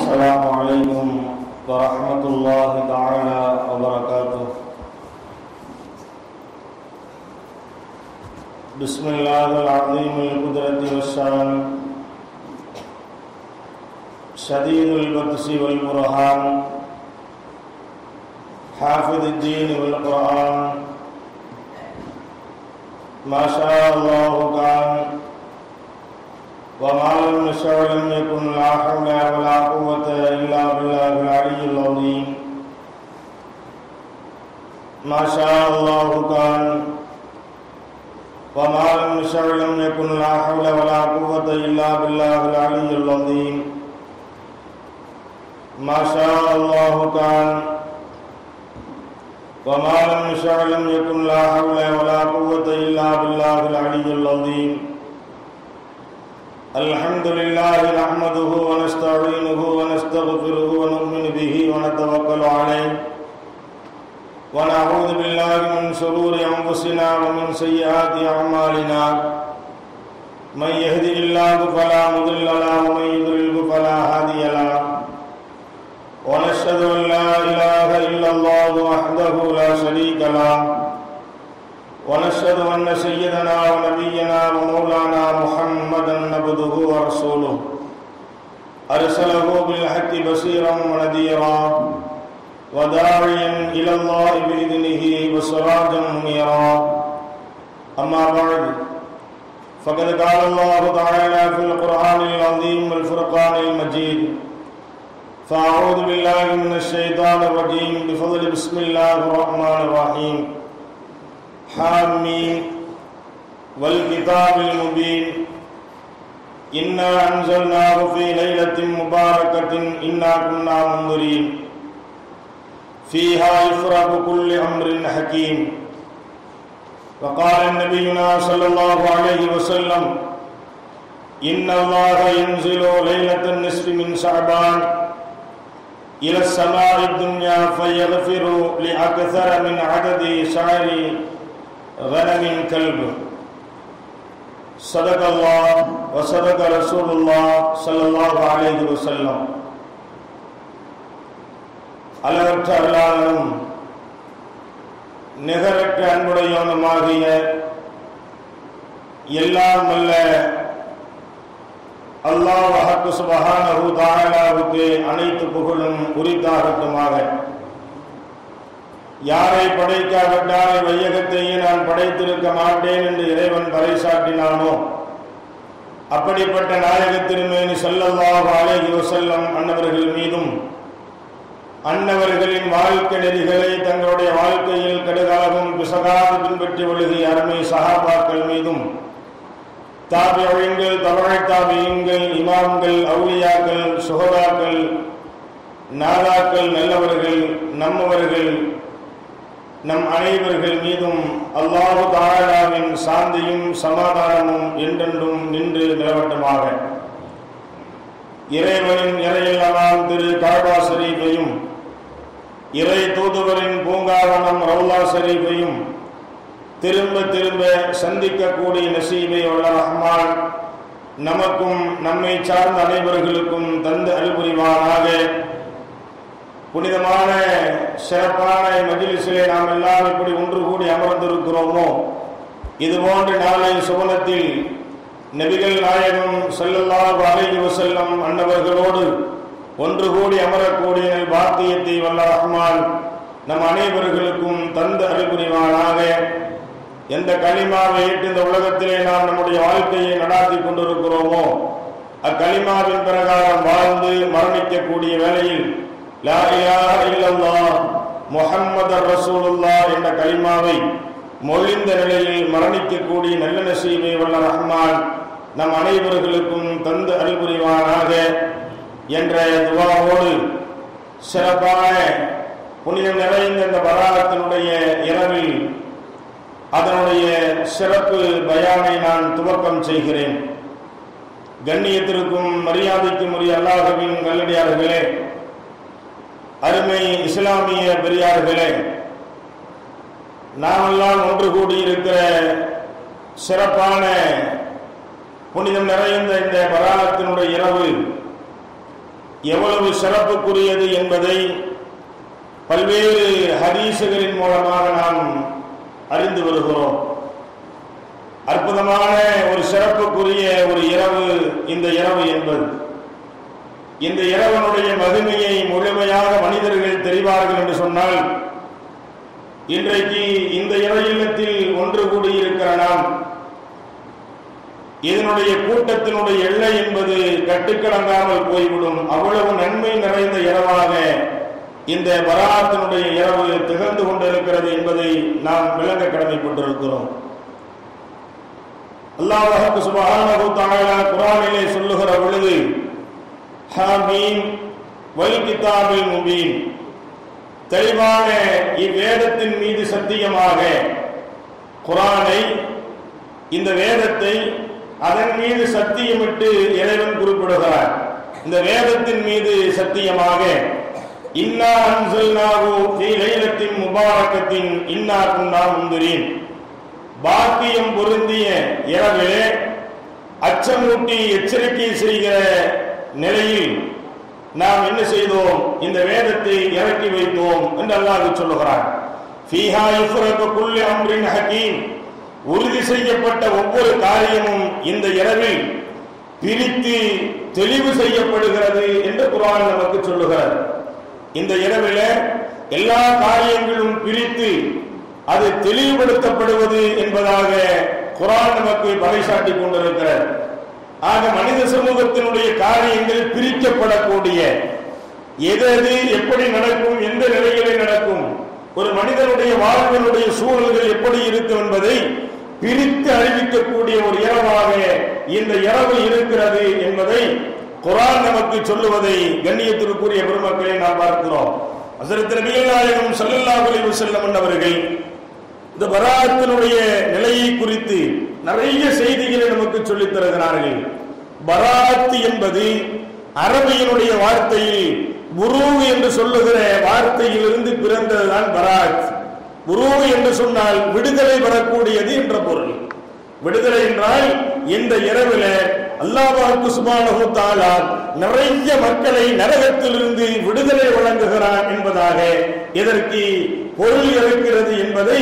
السلام عليكم ورحمة الله تعالى وبركاته بسم الله العظيم القدرة والشان شديد البطش والبرهان حافظ الدين والقرآن ما شاء الله كان وما لم يشاء لم يكن لا حول ولا قوة إلا بالله العلي العظيم ما شاء الله كان وما لم يشاء لم يكن لا حول ولا قوة إلا بالله العلي العظيم ما شاء الله كان وما لم يشاء لم يكن لا حول ولا قوة إلا بالله العلي العظيم الحمد لله نحمده ونستعينه ونستغفره ونؤمن به ونتوكل عليه ونعوذ بالله من شرور انفسنا ومن سيئات اعمالنا من يهده الله فلا مضل له ومن يضلل فلا هادي له ونشهد ان لا اله الا الله وحده لا شريك له ونشهد أن سيدنا ونبينا ومولانا محمدا عبده ورسوله أرسله بالحق بصيرا ونذيرا وداعيا إلى الله بإذنه وسراجا منيرا أما بعد فقد قال الله تعالى في القرآن العظيم والفرقان المجيد فأعوذ بالله من الشيطان الرجيم بفضل بسم الله الرحمن الرحيم حامين والكتاب المبين إنا أنزلناه في ليلة مباركة إنا كنا منذرين فيها يفرق كل أمر حكيم وقال نبينا صلى الله عليه وسلم إن الله ينزل ليلة النصف من شعبان إلى السماء الدنيا فيغفر لأكثر من عدد شعر غنم كلب صدق الله وصدق رسول الله صلى الله عليه وسلم அளவற்ற அல்லாதனும் நிகரற்ற அன்புடையவனுமாகிய எல்லாம் வல்ல அல்லாஹ் வஹக்கு சுபஹானஹு தஆலாவுக்கு அனைத்து புகழும் உரித்தாகட்டுமாக யாரை படைக்காவிட்டால் வையகத்தையே நான் படைத்திருக்க மாட்டேன் என்று இறைவன் பறைசாட்டினானோ அப்படிப்பட்ட நாயக திருமேனி செல்லல்லாஹ் அலைஹி வசல்லம் அன்னவர்கள் மீதும் அன்னவர்களின் வாழ்க்கை நெறிகளை தங்களுடைய வாழ்க்கையில் கடுகாலமும் பிசகாது பின்பற்றி ஒழுகிய அருமை சகாபாக்கள் மீதும் தாபியங்கள் தமிழ் தாபியங்கள் இமாம்கள் அவுளியாக்கள் சுகதாக்கள் நாதாக்கள் நல்லவர்கள் நம்மவர்கள் நம் அனைவர்கள் மீதும் அல்லாஹு தாலாவின் சாந்தியும் சமாதானமும் என்றென்றும் நின்று நிலவட்டமாக இறைவனின் இறையில்லாம் திரு காபா ஷரீஃபையும் இறை தூதுவரின் பூங்காவனம் ரவுலா ஷரீஃபையும் திரும்ப திரும்ப சந்திக்கக்கூடிய நசீபை உள்ள ரஹ்மான் நமக்கும் நம்மை சார்ந்த அனைவர்களுக்கும் தந்து அல்புரிவானாக புனிதமான சிறப்பான மஜிலிசிலே நாம் எல்லாம் இப்படி ஒன்று கூடி அமர்ந்திருக்கிறோமோ இது போன்ற நாளை சுவனத்தில் நபிகள் நாயகம் செல்லல்லாஹு அலைஹி வசல்லம் அன்னவர்களோடு ஒன்று கூடி அமரக்கூடிய பாத்தியத்தை வல்ல ரஹ்மான் நம் அனைவர்களுக்கும் தந்து அறிபுரிவானாக எந்த களிமாவை ஏற்று இந்த உலகத்திலே நாம் நம்முடைய வாழ்க்கையை நடாத்தி கொண்டிருக்கிறோமோ அக்களிமாவின் பிரகாரம் வாழ்ந்து மரணிக்கக்கூடிய வேளையில் லா இலாஹ இல்லல்லாஹ் முஹம்மதர் ரசூலுல்லாஹ் என்ற கலிமாவை மொழிந்த நிலையில் மரணிக்கக்கூடிய நல்ல நசீபை வல்ல ரஹ்மான் நம் அனைவர்களுக்கும் தந்து அறிபுரிவானாக என்ற துவாவோடு சிறப்பான புனிதம் நிறைந்த இந்த பராகத்தினுடைய இரவில் அதனுடைய சிறப்பு பயானை நான் துவக்கம் செய்கிறேன் கண்ணியத்திற்கும் மரியாதைக்கும் உரிய அல்லாஹவின் நல்லடியார்களே அருமை இஸ்லாமிய பெரியார்களே நாமெல்லாம் ஒன்று கூடியிருக்கிற சிறப்பான புனிதம் நிறைந்த இந்த பராலத்தினுடைய இரவு எவ்வளவு சிறப்புக்குரியது என்பதை பல்வேறு ஹதீசுகளின் மூலமாக நாம் அறிந்து வருகிறோம் அற்புதமான ஒரு சிறப்புக்குரிய ஒரு இரவு இந்த இரவு என்பது இந்த இரவனுடைய மகிமையை முழுமையாக மனிதர்கள் தெரிவார்கள் என்று சொன்னால் இன்றைக்கு இந்த இறையில்லத்தில் ஒன்று கூடியிருக்கிற நாம் இதனுடைய கூட்டத்தினுடைய எல்லை என்பது கட்டுக்கடங்காமல் போய்விடும் அவ்வளவு நன்மை நிறைந்த இரவாக இந்த பராத்தினுடைய இரவு திகழ்ந்து கொண்டிருக்கிறது என்பதை நாம் விளங்க கடமைப்பட்டிருக்கிறோம் அல்லாஹ் சுபஹானஹு தஆலா குர்ஆனிலே சொல்லுகிற பொழுது ஹாமீம் வல் கிதாபில் முபீன் தெளிவான இவ்வேதத்தின் மீது சத்தியமாக குரானை இந்த வேதத்தை அதன் மீது சத்தியமிட்டு இறைவன் குறிப்பிடுகிறார் இந்த வேதத்தின் மீது சத்தியமாக இன்னா அன்சல்நாஹு ஃபீ லைலத்தின் முபாரக்கத்தின் இன்னா குன்னா முந்திரீன் பாக்கியம் பொருந்திய இரவிலே அச்சமூட்டி எச்சரிக்கை செய்கிற நிலையில் நாம் என்ன செய்தோம் இந்த வேதத்தை இறக்கி வைத்தோம் என்று அல்லாஹ் சொல்லுகிறார் ஃபீஹா யுஃப்ரகு குல்லு அம்ரின் ஹகீம் உறுதி செய்யப்பட்ட ஒவ்வொரு காரியமும் இந்த இரவில் பிரித்து தெளிவு செய்யப்படுகிறது என்று குர்ஆன் நமக்கு சொல்லுகிறார் இந்த இரவில எல்லா காரியங்களும் பிரித்து அது தெளிவுபடுத்தப்படுவது என்பதாக குரான் நமக்கு பறைசாட்டி கொண்டிருக்கிறார் ஆக மனித சமூகத்தினுடைய காரியங்கள் பிரிக்கப்படக்கூடிய எது எது எப்படி நடக்கும் எந்த நிலையிலே நடக்கும் ஒரு மனிதனுடைய வாழ்வினுடைய சூழல்கள் எப்படி இருக்கும் என்பதை பிரித்து அறிவிக்கக்கூடிய ஒரு இரவாக இந்த இரவு இருக்கிறது என்பதை குரான் நமக்கு சொல்லுவதை கண்ணியத்திற்குரிய பெருமக்களை நாம் பார்க்கிறோம் ஹசரத் நபிகள் நாயகம் ஸல்லல்லாஹு அலைஹி வஸல்லம் அவர்கள் இந்த பராத்தினுடைய நிலையை குறித்து நிறைய செய்திகளை நமக்கு சொல்லித் தருகிறார்கள் பராத் என்பது அரபியினுடைய வார்த்தையில் குரு என்று சொல்லுகிற வார்த்தையிலிருந்து பிறந்ததுதான் பராத் குரு என்று சொன்னால் விடுதலை பெறக்கூடியது என்ற பொருள் விடுதலை என்றால் இந்த இரவில் அல்லாஹ்வுக்கு சுப்ஹானஹு தஆலா நிறைய மக்களை நரகத்திலிருந்து விடுதலை வழங்குகிறான் என்பதாக இதற்கு பொருள் இருக்கிறது என்பதை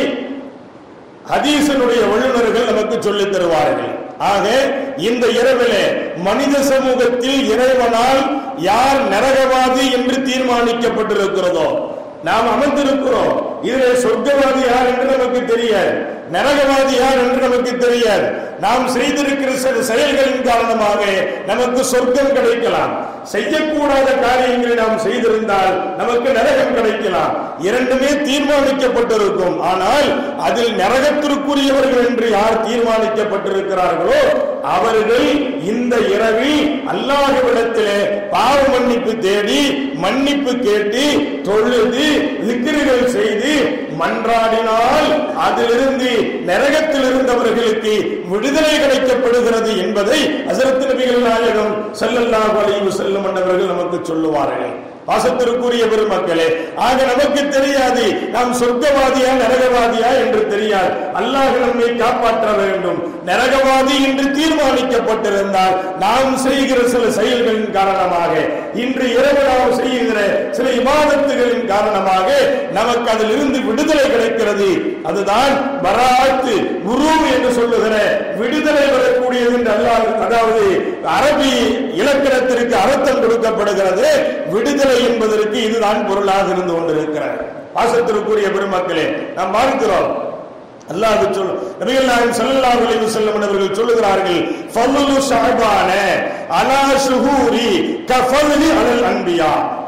ஹதீசனுடைய வல்லுநர்கள் நமக்கு சொல்லித் தருவார்கள் ஆக இந்த இரவிலே மனித சமூகத்தில் இறைவனால் யார் நரகவாதி என்று தீர்மானிக்கப்பட்டிருக்கிறதோ நாம் அமர்ந்திருக்கிறோம் இதிலே சொர்க்கவாதி யார் என்று நமக்கு தெரியாது நரகவாதி யார் என்று நமக்கு தெரியாது நாம் செய்திருக்கிற சில செயல்களின் காரணமாக நமக்கு சொர்க்கம் கிடைக்கலாம் செய்யக்கூடாத காரியங்களை நாம் செய்திருந்தால் நமக்கு நரகம் கிடைக்கலாம் இரண்டுமே தீர்மானிக்கப்பட்டிருக்கும் ஆனால் அதில் நரகத்திற்குரியவர்கள் என்று யார் தீர்மானிக்கப்பட்டிருக்கிறார்களோ அவர்கள் இந்த இரவில் அல்லாஹ்விடத்திலே பாவ மன்னிப்பு தேடி மன்னிப்பு கேட்டு தொழுது லிக்கிரிகள் செய்து மன்றாடினால் அதிலிருந்து நரகத்தில் இருந்தவர்களுக்கு விடுதலை கிடைக்கப்படுகிறது என்பதை அசரத் நபிகள் நாயகம் ஸல்லல்லாஹு அலைஹி வஸல்லம் அவர்கள் நமக்கு சொல்லுவார்கள் பாசத்திற்குரிய பெருமக்களே ஆக நமக்கு தெரியாது நாம் சொர்க்கவாதியா நரகவாதியா என்று தெரியாது அல்லாஹ் நம்மை காப்பாற்ற வேண்டும் நரகவாதி என்று தீர்மானிக்கப்பட்டிருந்தால் நாம் செய்கிற சில செயல்களின் காரணமாக இன்று இரவு நாம் செய்கிற சில இபாதத்துகளின் காரணமாக நமக்கு அதில் இருந்து விடுதலை கிடைக்கிறது அதுதான் பராத்து குரு என்று சொல்லுகிற விடுதலை பெறக்கூடியது என்று அல்லாஹ் அதாவது அரபி இலக்கணத்திற்கு அர்த்தம் கொடுக்கப்படுகிறது விடுதலை என்பதற்கு இதுதான் பொருளாக இருந்து கொண்டிருக்கிறது பாசத்திற்குரிய பெருமக்களே நாம் பார்க்கிறோம் அல்லாஹ் சொல் நபிகள் நாயகம் ஸல்லல்லாஹு அலைஹி வஸல்லம் அவர்கள் சொல்லுகிறார்கள் ஃபல்லு ஷஅபான அலா ஷுஹூரி கஃபல்லி அலல் அன்பியா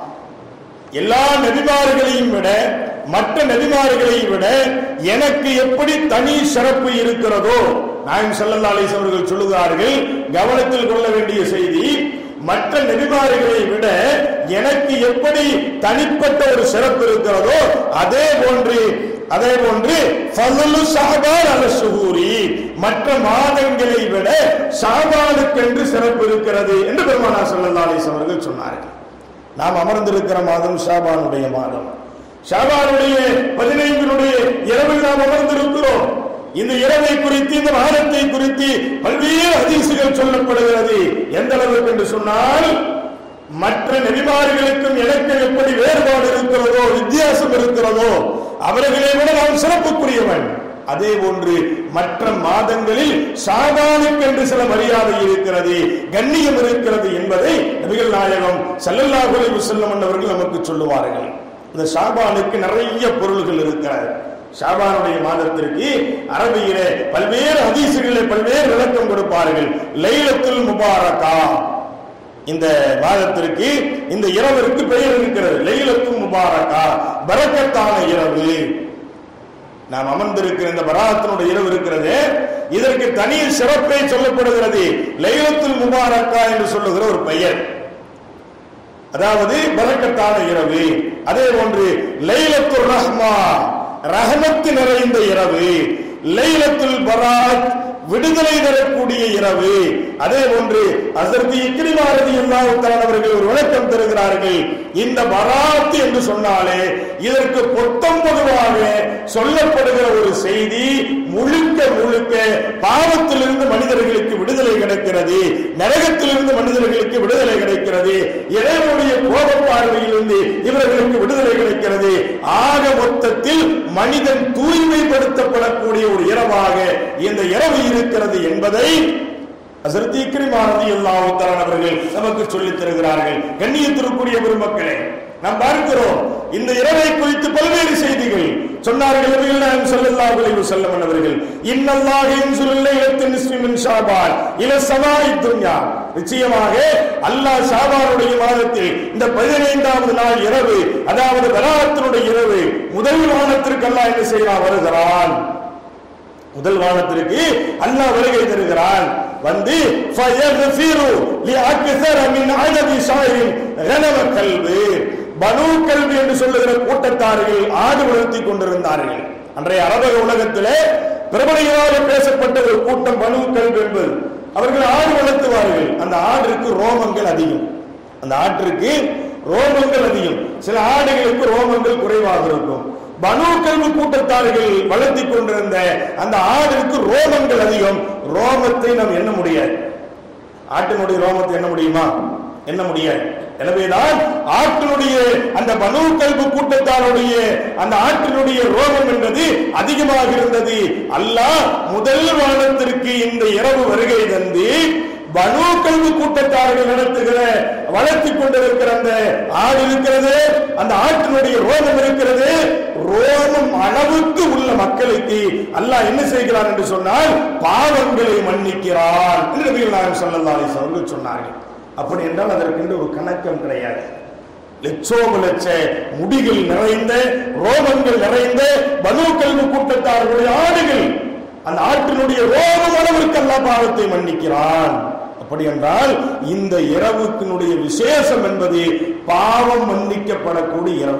எல்லா நபிமார்களையும் விட மற்ற நபிமார்களை விட எனக்கு எப்படி தனி சிறப்பு இருக்கிறதோ நாயகம் ஸல்லல்லாஹு அலைஹி வஸல்லம் அவர்கள் சொல்லுகிறார்கள் கவனத்தில் கொள்ள வேண்டிய செய்தி மற்ற நபிமார்களை விட எனக்கு எப்படி தனிப்பட்ட ஒரு சிறப்பு இருக்கிறதோ அதே போன்று அதே போன்று ஃபதுலு ஷாபான் அல சுகூரி மற்ற மாதங்களை விட ஷாபானுக்கென்று சிறப்பு இருக்கிறது என்று பெருமானா ஸல்லல்லாஹு அலைஹி வஸல்லம் அவர்கள் சொன்னார்கள் நாம் அமர்ந்திருக்கிற மாதம் ஷாபானுடைய மாதம் ஷாபானுடைய பதினைந்தினுடைய இரவில் நாம் அமர்ந்திருக்கிறோம் இந்த இரவை குறித்து இந்த மாதத்தை குறித்து பல்வேறு ஹதீசுகள் சொல்லப்படுகிறது எந்த அளவுக்கு என்று சொன்னால் மற்ற நெறிமார்களுக்கும் எனக்கும் எப்படி வேறுபாடு இருக்கிறதோ வித்தியாசம் இருக்கிறதோ அவர்களை விட நான் சிறப்புக்குரியவன் அதே போன்று மற்ற மாதங்களில் ஷாபானுக்கு என்று சில மரியாதை இருக்கிறது கண்ணியம் இருக்கிறது என்பதை நபிகள் நாயகம் ஸல்லல்லாஹு அலைஹி வஸல்லம் அவர்கள் நமக்கு சொல்லுவார்கள் இந்த ஷாபானுக்கு நிறைய பொருள்கள் இருக்கிறது ஷாபானுடைய மாதத்திற்கு அரபியிலே பல்வேறு ஹதீசுகளிலே பல்வேறு விளக்கம் கொடுப்பார்கள் லைலத்துல் முபாரகா இந்த மாதத்திற்கு இந்த இரவிற்கு பெயர் இருக்கிறது லைலத்துல் முபாரகா பரக்கத்தான இரவு நாம் அமர்ந்திருக்கிற இந்த பராத்தினுடைய இரவு இருக்கிறது இதற்கு தனி சிறப்பே சொல்லப்படுகிறது லைலத்துல் முபாரக்கா என்று சொல்லுகிற ஒரு பெயர் அதாவது பரக்கத்தான இரவு அதே போன்று லைலத்துல் ரஹ்மா ரஹமத்து நிறைந்த இரவு லைலத்துல் பராத் விடுதலை தரக்கூடிய இரவு அதே போன்று அசர்தி இக்கிரிமாரதி அவர்கள் ஒரு விளக்கம் தருகிறார்கள் இந்த பராத் என்று சொன்னாலே இதற்கு பொத்தம் பொதுவாக சொல்லப்படுகிற ஒரு செய்தி முழுக்க முழுக்க பாவத்திலிருந்து மனிதர்களுக்கு விடுதலை கிடைக்கிறது நரகத்திலிருந்து மனிதர்களுக்கு விடுதலை கிடைக்கிறது இறைவனுடைய கோப பார்வையிலிருந்து இவர்களுக்கு விடுதலை கிடைக்கிறது ஆக மொத்தத்தில் மனிதன் தூய்மைப்படுத்தப்படக்கூடிய ஒரு இரவாக இந்த இரவு இருக்கிறது என்பதை ஹசரத் இக்ரிமா ரலியல்லாஹு தஆலா அவர்கள் நமக்கு சொல்லித் தருகிறார்கள் கண்ணியத்திற்குரிய பெருமக்களே நாம் பார்க்கிறோம் இந்த இரவை குறித்து பல்வேறு செய்திகள் சொன்னார்கள் நபிகள் நாயகம் ஸல்லல்லாஹு அலைஹி வஸல்லம் அவர்கள் இன்னல்லாஹ யன்சுல் லைலத்தின் நிஸ்ஃபி மின் ஷாபான் இல ஸமாஇ துன்யா நிச்சயமாக அல்லாஹ் ஷாபானுடைய மாதத்தில் இந்த 15வது நாள் இரவு அதாவது பராத்தினுடைய இரவு முதல் வானத்திற்கு அல்லாஹ் என்ன செய்கிறான் வருகிறான் முதல் வானத்திற்கு அல்லாஹ் வருகை தருகிறான் வந்து ஃபயக்ஃபிரு லிஅக்ஸர மின் அததி ஷாயிரின் கனவ கல்வி பனு கல்வி என்று சொல்லுகிற கூட்டத்தார்கள் ஆடு வளர்த்தி கொண்டிருந்தார்கள் அன்றைய அரபக உலகத்திலே பிரபலையாக பேசப்பட்ட ஒரு கூட்டம் பனு கல்வி என்பது அவர்கள் ஆடு வளர்த்துவார்கள் அந்த ஆடிற்கு ரோமங்கள் அதிகம் அந்த ஆட்டிற்கு ரோமங்கள் அதிகம் சில ஆடுகளுக்கு ரோமங்கள் குறைவாக இருக்கும் பனு கல்வி கூட்டத்தார்கள் வளர்த்தி கொண்டிருந்த அந்த ஆடிற்கு ரோமங்கள் அதிகம் ரோமத்தை நாம் எண்ண முடியாது ஆட்டினுடைய ரோமத்தை எண்ண முடியுமா எண்ண முடியாது எனவேதான் ஆட்டினுடைய அந்த பனு கல்பு கூட்டத்தாருடைய அந்த ஆட்டினுடைய ரோமம் என்பது அதிகமாக இருந்தது அல்லாஹ் முதல் வானத்திற்கு இந்த இரவு வருகை தந்து பனு கல்வி கூட்டத்தார்கள் நடத்துகிற வளர்த்தி கொண்டிருக்கிற அந்த ஆடு இருக்கிறது அந்த ஆட்டினுடைய ரோமம் இருக்கிறது ரோமம் அளவுக்கு உள்ள மக்களுக்கு அல்லாஹ் என்ன செய்கிறான் என்று சொன்னால் பாவங்களை மன்னிக்கிறான் என்று நபிகள் நாயகம் ஸல்லல்லாஹு அலைஹி வஸல்லம் அவர்கள் சொன்னார்கள் அப்படி என்றால் அதற்கென்று ஒரு கணக்கம் கிடையாது லட்சோப லட்ச முடிகள் நிறைந்த ரோமங்கள் நிறைந்த பனு கல்வி கூட்டத்தார்களுடைய ஆடுகள் அந்த ஆட்டினுடைய ரோமம் அளவிற்கு அல்லா பாவத்தை மன்னிக்கிறான் அப்படி என்றால் இந்த இரவுக்கினுடைய விசேஷம் என்பது பாவம் மன்னிக்கப்படக்கூடிய இரவு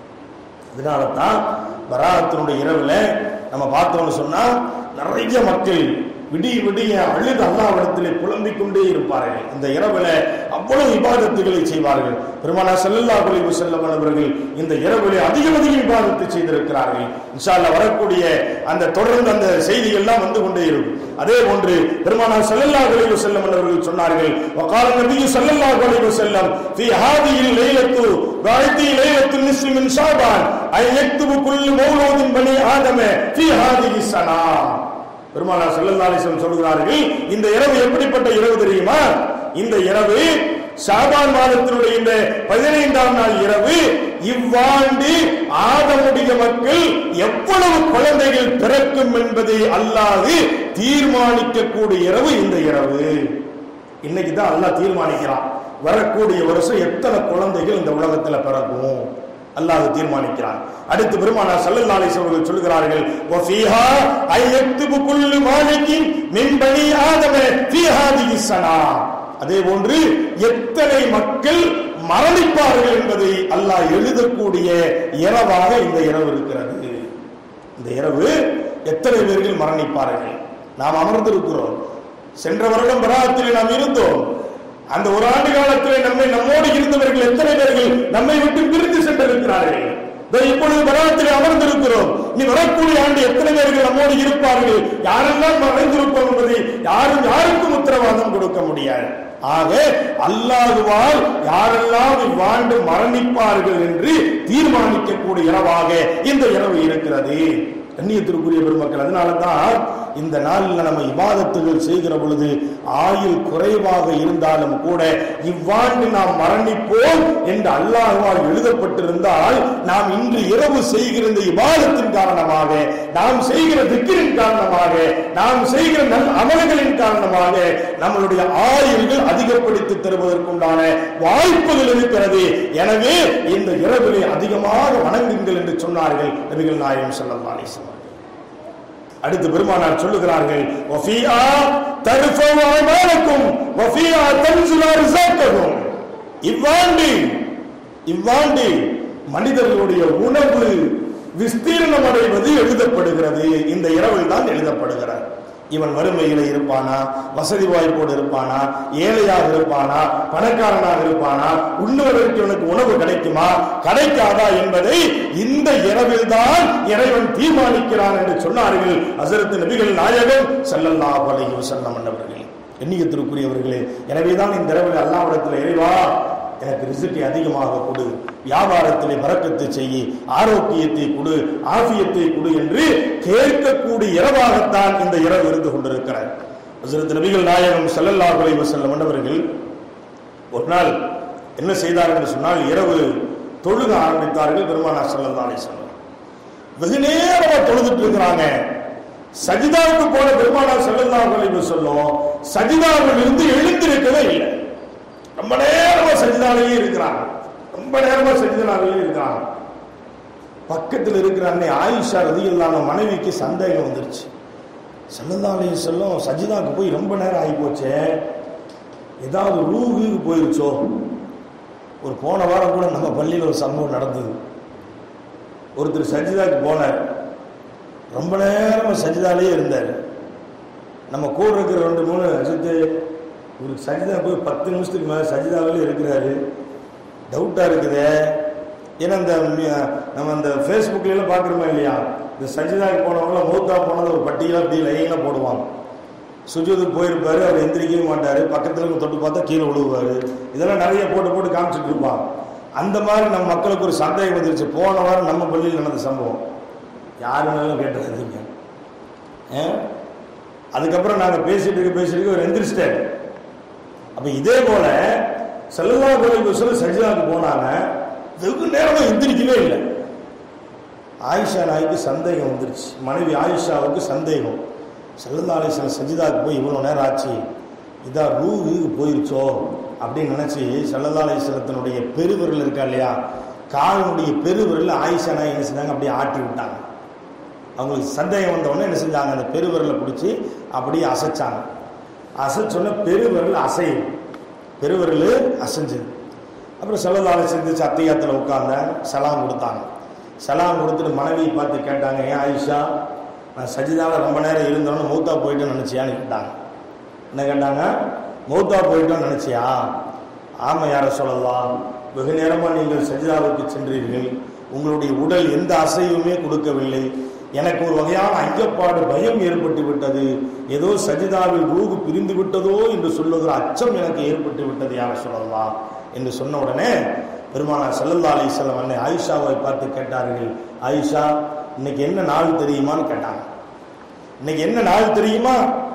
அதனால தான் பராத்தினுடைய இரவுல நம்ம பார்த்தோம்னு சொன்னா நிறைய மக்கள் விடிய விடிய அழுது அல்லாவிடத்திலே புலம்பிக் கொண்டே இருப்பார்கள் இந்த இரவுல அவ்வளவு இபாதத்துகளை செய்வார்கள் பெருமானா ஸல்லல்லாஹு அலைஹி வஸல்லம் அவர்கள் இந்த இரவிலே அதிகம் அதிகம் இபாதத்தை செய்திருக்கிறார்கள் இன்ஷா அல்லாஹ் வரக்கூடிய அந்த தொடர்ந்து அந்த செய்திகள் எல்லாம் வந்து கொண்டே இருக்கும் அதே போன்று பெருமானா ஸல்லல்லாஹு அலைஹி வஸல்லம் அவர்கள் சொன்னார்கள் வகால நபி ஸல்லல்லாஹு அலைஹி வஸல்லம் ஃபீ ஹாதிஹில் லைலத்து வாய்தி லைலத்து நிஸ்ஃபி மின் ஷாபான் ஐ யக்துபு குல்லு மௌலூதின் பனி ஆதம ஃபீ ஹாதிஹி ஸனா பெருமானார் ஸல்லல்லாஹு அலைஹி வஸல்லம் சொல்கிறார்கள் இந்த இரவு எப்படிப்பட்ட இரவு தெரியுமா இந்த இரவு ஷாபான் மாதத்தினுடைய இந்த பதினைந்தாம் நாள் இரவு இவ்வாண்டு ஆதமுடைய மக்கள் எவ்வளவு குழந்தைகள் பிறக்கும் என்பதை அல்லாது தீர்மானிக்கக்கூடிய இரவு இந்த இரவு இன்னைக்கு தான் அல்லாஹ் தீர்மானிக்கிறான் வரக்கூடிய வருஷம் எத்தனை குழந்தைகள் இந்த உலகத்துல பிறக்கும் அல்லாஹ் தீர்மானிக்கிறான் அடுத்து பெருமானார் ஸல்லல்லாஹு அலைஹி வஸல்லம் சொல்கிறார்கள் வஃபீஹா ஐயக்துபு குல்லு மாலிகின் மின் பனி ஆதம ஃபீ ஹாதிஹி ஸனா அதே போன்று எத்தனை மக்கள் மரணிப்பார்கள் என்பதை அல்லாஹ் எழுதக்கூடிய இரவாக இந்த இரவு இருக்கிறது இந்த இரவு எத்தனை பேர்கள் மரணிப்பார்கள் நாம் அமர்ந்திருக்கிறோம் சென்ற வருடம் பராத்திலே நாம் இருந்தோம் அந்த ஒரு ஆண்டு காலத்திலே நம்மை நம்மோடு இருந்தவர்கள் எத்தனை பேர்கள் நம்மை விட்டு பிரிந்து சென்றிருக்கிறார்கள் இதோ இப்பொழுது பராத்திலே அமர்ந்திருக்கிறோம் நீ வரக்கூடிய ஆண்டு எத்தனை பேர்கள் நம்மோடு இருப்பார்கள் யாரெல்லாம் மறைந்திருப்போம் என்பதை யாரும் யாருக்கும் உத்தரவாதம் கொடுக்க முடியாது ஆக அல்லாஹுவால் யாரெல்லாம் இவ்வாண்டு மரணிப்பார்கள் என்று தீர்மானிக்கக்கூடிய இரவாக இந்த இரவு இருக்கிறது கண்ணியத்திற்குரிய பெருமக்கள் அதனால தான் இந்த நாளில் நம்ம இபாதத்துகள் செய்கிற பொழுது ஆயுள் குறைவாக இருந்தாலும் கூட இவ்வாண்டு நாம் மரணிப்போம் என்று அல்லாஹ்வால் எழுதப்பட்டிருந்தால் நாம் இன்று இரவு செய்கிற இந்த இபாதத்தின் காரணமாக நாம் செய்கிற திக்கிரின் காரணமாக நாம் செய்கிற நல் அமல்களின் காரணமாக நம்மளுடைய ஆயுள்கள் அதிகப்படுத்தி தருவதற்குண்டான வாய்ப்புகள் இருக்கிறது எனவே இந்த இரவிலே அதிகமாக வணங்குங்கள் என்று சொன்னார்கள் நபிகள் நாயகம் ஸல்லல்லாஹு அலைஹி வஸல்லம் அடுத்து பெருமானார் சொல்லுகிறார்கள் வஃபியா தர்ஃபவு அமாலக்கும் வஃபியா தன்சுலா ரிஸாக்ககும் இவ்வாண்டு இவ்வாண்டு மனிதர்களுடைய உணவு விஸ்தீர்ணம் அடைவது எழுதப்படுகிறது இந்த இரவில் தான் எழுதப்படுகிறார் இவன் வறுமையில இருப்பானா வசதி வாய்ப்போடு இருப்பானா ஏழையாக இருப்பானா பணக்காரனாக இருப்பானா உண்ணுவதற்கு இவனுக்கு உணவு கிடைக்குமா கிடைக்காதா என்பதை இந்த இரவில் தான் இறைவன் தீர்மானிக்கிறான் என்று சொன்னார்கள் அசரத்து நபிகள் நாயகம் ஸல்லல்லாஹு அலைஹி வஸல்லம் அவர்கள் எண்ணியத்திற்குரியவர்களே எனவேதான் இந்த இரவில் அல்லாஹ்விடத்தில் இறைவா எனக்கு ரிசுக்கை அதிகமாக கொடு வியாபாரத்திலே பறக்கத்தை செய்ய ஆரோக்கியத்தை கொடு ஆபியத்தை கொடு என்று கேட்கக்கூடிய இரவாகத்தான் இந்த இரவு இருந்து கொண்டிருக்கிறார் ஹஜ்ரத் நபிகள் நாயகம் ஸல்லல்லாஹு அலைஹி வஸல்லம் அவர்கள் ஒரு நாள் என்ன செய்தார் என்று சொன்னால் இரவு தொழுக ஆரம்பித்தார்கள் பெருமானார் ஸல்லல்லாஹு அலைஹி வஸல்லம் வெகு நேரமா தொழுதுட்டு இருக்கிறாங்க சஜிதாவுக்கு போன பெருமானார் ஸல்லல்லாஹு அலைஹி வஸல்லம் சஜிதாவில் இருந்து எழுந்திருக்கவே இல்லை ரொம்ப நேரமா சஜிதாலேயே இருக்கிறாங்க ரொம்ப நேரமா சஜிதாலேயே இருக்கிறாங்க பக்கத்தில் இருக்கிற அன்னை ஆயிஷா ரதியில்லாம மனைவிக்கு சந்தேகம் வந்துருச்சு சல்லல்லாஹு செல்லும் சஜிதாக்கு போய் ரொம்ப நேரம் ஆகி போச்சே ஏதாவது ரூகுக்கு போயிருச்சோ ஒரு போன வாரம் கூட நம்ம பள்ளியில் ஒரு சம்பவம் நடந்தது ஒருத்தர் சஜிதாக்கு போனார் ரொம்ப நேரம் சஜிதாலேயே இருந்தார் நம்ம கூட இருக்கிற ரெண்டு மூணு அஜித்து இவருக்கு சஜிதா போய் பத்து நிமிஷத்துக்கு மேலே சஜிதாவிலே இருக்கிறாரு டவுட்டாக இருக்குதே ஏன்னா இந்த மி- நம்ம அந்த ஃபேஸ்புக்லாம் பார்க்குறோமா இல்லையா இந்த சஜிதாக்கு போனவங்கள மூத்தா போனது ஒரு பட்டியலாக அப்படி லைனாக போடுவாங்க சுஜூதுக்கு போயிருப்பாரு அவர் எந்திரிக்கவே மாட்டார் பக்கத்தில் இருக்க தொட்டு பார்த்தா கீழே விழுவாரு இதெல்லாம் நிறைய போட்டு போட்டு காமிச்சிட்டு இருப்பாங்க அந்த மாதிரி நம்ம மக்களுக்கு ஒரு சந்தேகம் வந்துருச்சு போன வாரம் நம்ம பள்ளியில் நடந்த சம்பவம் யாருன்னாலும் கேட்டுறாதீங்க ஆ? அதுக்கப்புறம் நாங்கள் பேசிட்டு இருக்க பேசிட்டு இருக்க ஒரு எந்திரிச்சிட்டாரு அப்ப இதே போல செல்லல்லா கோயில் சொல்ல சஜிதாவுக்கு போனாங்க வெகு நேரமா எந்திரிக்கவே இல்லை ஆயிஷா நாய்க்கு சந்தேகம் வந்துருச்சு மனைவி ஆயிஷாவுக்கு சந்தேகம் செல்லல்லா அலிஸ்லாம் சஜிதாவுக்கு போய் இவ்வளோ நேரம் ஆச்சு இதா ரூஹு போயிருச்சோ அப்படின்னு நினைச்சு செல்லல்லா அலிஸ்லத்தினுடைய பெருவிரல் இருக்கா இல்லையா காலினுடைய பெருவிரல் ஆயிஷா நாய் என்ன செஞ்சாங்க அப்படியே ஆட்டி விட்டாங்க அவங்களுக்கு சந்தேகம் வந்த உடனே என்ன செஞ்சாங்க அந்த பெருவிரலை பிடிச்சி அப்படியே அசைச்சாங்க அசைச்சோன்னே பெருவிரல் அசையும் பெருவிரல் அசைஞ்சது அப்புறம் செல்லதால சிந்திச்சு அத்தியாத்தில் உட்கார்ந்தாங்க சலாம் கொடுத்தாங்க சலாம் கொடுத்துட்டு மனைவியை பார்த்து கேட்டாங்க ஏன் ஆயிஷா நான் சஜிதாவில் ரொம்ப நேரம் இருந்தோன்னு மௌத்தா போயிட்டேன்னு நினச்சியான்னு கேட்டாங்க என்ன கேட்டாங்க மௌத்தா போயிட்டோன்னு நினச்சியா ஆமாம் யாரை சொல்லலாம் வெகு நேரமாக நீங்கள் சஜிதாவுக்கு சென்றீர்கள் உங்களுடைய உடல் எந்த அசைவுமே கொடுக்கவில்லை எனக்கு ஒரு வகையான ஐயப்பாடு பயம் ஏற்பட்டு விட்டது ஏதோ சஜிதாவில் ரூகு பிரிந்து விட்டதோ என்று சொல்லுகிற அச்சம் எனக்கு ஏற்பட்டு விட்டது யாரை சொல்லலாம் என்று சொன்ன உடனே பெருமானார் ஸல்லல்லாஹு அலைஹி வஸல்லம் அன்னை ஆயிஷாவை பார்த்து கேட்டார்கள் ஆயிஷா இன்னைக்கு என்ன நாள் தெரியுமான்னு கேட்டாங்க இன்னைக்கு என்ன நாள் தெரியுமா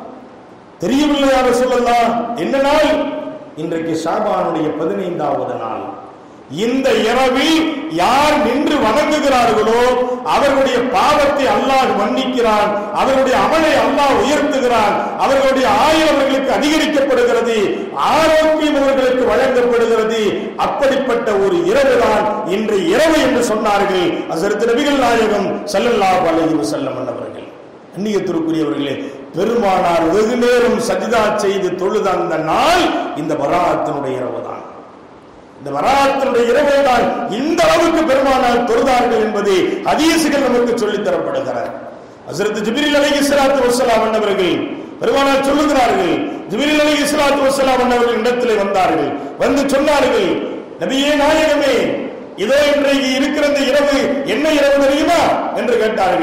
தெரியவில்லை யார சொல்லலாம் என்ன நாள் இன்றைக்கு ஷாபானுடைய பதினைந்தாவது நாள் இந்த இரவில் யார் நின்று வணங்குகிறார்களோ அவர்களுடைய பாவத்தை அல்லாஹ் மன்னிக்கிறான் அவர்களுடைய அமலை அல்லாஹ் உயர்த்துகிறான் அவர்களுடைய ஆயுள் அவர்களுக்கு அதிகரிக்கப்படுகிறது ஆரோக்கியம் அவர்களுக்கு வழங்கப்படுகிறது அப்படிப்பட்ட ஒரு இரவுதான் இன்று இரவு என்று சொன்னார்கள் அசரத்து நபிகள் நாயகம் ஸல்லல்லாஹு அலைஹி வஸல்லம் அவர்கள் அந்நியத்திற்குரியவர்களே பெருமானார் வெகு நேரம் சஜிதா செய்து தொழுத அந்த நாள் இந்த வராத்தினுடைய இரவு தான் இந்த வராத்தினுடைய இரவு தான் இந்த அளவுக்கு பெருமானார் தொழுதார்கள் என்பதை ஹதீசுகள் நமக்கு சொல்லித் தரப்படுகிறார் ஹஸ்ரத் ஜிப்ரீல் அலைஹி ஸலாத்து வஸலாம் அவர்கள் பெருமானார் சொல்லுகிறார்கள் ஜிப்ரீல் அலைஹி ஸலாத்து வஸலாம் அவர்கள் இடத்திலே வந்தார்கள் வந்து சொன்னார்கள் நபியே நாயகமே இதோ இன்றைக்கு இருக்கிற இந்த இரவு என்ன இரவு தெரியுமா என்று கேட்டார்கள்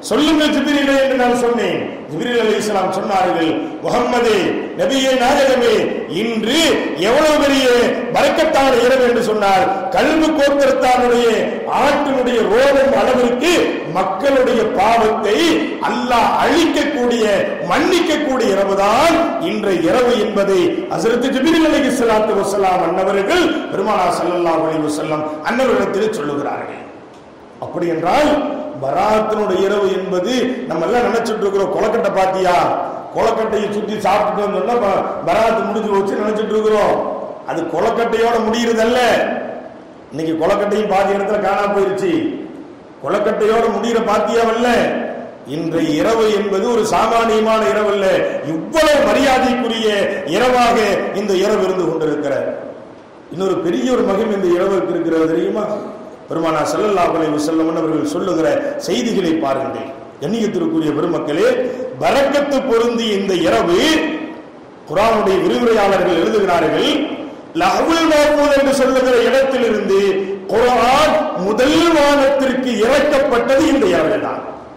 சொல்லுங்கள் ஜிபிரிலே என்று நான் சொன்னேன் ஜிபிரில் அலி இஸ்லாம் சொன்னார்கள் முகம்மதே நபியே நாயகமே இன்று எவ்வளவு பெரிய பறக்கத்தான இரவு என்று சொன்னார் கல்வி கோத்திரத்தாருடைய ஆட்டினுடைய ரோகம் அளவிற்கு மக்களுடைய பாவத்தை அல்லாஹ் அழிக்கக்கூடிய மன்னிக்கக்கூடிய இரவுதான் இன்றைய இரவு என்பதை ஹசரத் ஜிபிரில் அலி இஸ்லாத்து வசலாம் அன்னவர்கள் பெருமானா ஸல்லல்லாஹு அலைஹி வஸல்லம் அன்னவரிடத்தில் சொல்லுகிறார்கள் அப்படி என்றால் பராத்தினுடைய இரவு என்பது நம்ம எல்லாம் நினைச்சிட்டு இருக்கிறோம் கொலக்கட்டை பாத்தியா கொலக்கட்டையை சுத்தி சாப்பிட்டுட்டு வந்தோம்னா ப- பராத்து முடிஞ்சு வச்சு நினைச்சிட்டு இருக்கிறோம் அது கொலக்கட்டையோட முடியறதல்ல இன்னைக்கு கொலக்கட்டையும் பாதி இடத்துல காணாம போயிருச்சு கொலக்கட்டையோட முடிகிற பாத்தியாவல்ல இன்றைய இரவு என்பது ஒரு சாமானியமான இரவு அல்ல இவ்வளவு மரியாதைக்குரிய இரவாக இந்த இரவு இருந்து கொண்டிருக்கிறது இன்னொரு பெரிய ஒரு மகிமை இந்த இரவுக்கு இருக்கிறது தெரியுமா பெருமானா ஸல்லல்லாஹு அலைஹி வஸல்லம் அவர்கள் சொல்லுகிற செய்திகளை பாருங்கள் கண்ணியத்திற்குரிய பெருமக்களே பரக்கத்து பொருந்திய இந்த இரவு குர்ஆனுடைய விரிவுரையாளர்கள் எழுதுகிறார்கள் லஹ்வுல் மஹ்பூஸ் என்று சொல்லுகிற இடத்திலிருந்து குர்ஆன் முதல் வானத்திற்கு இறக்கப்பட்டது இந்த இரவு தான்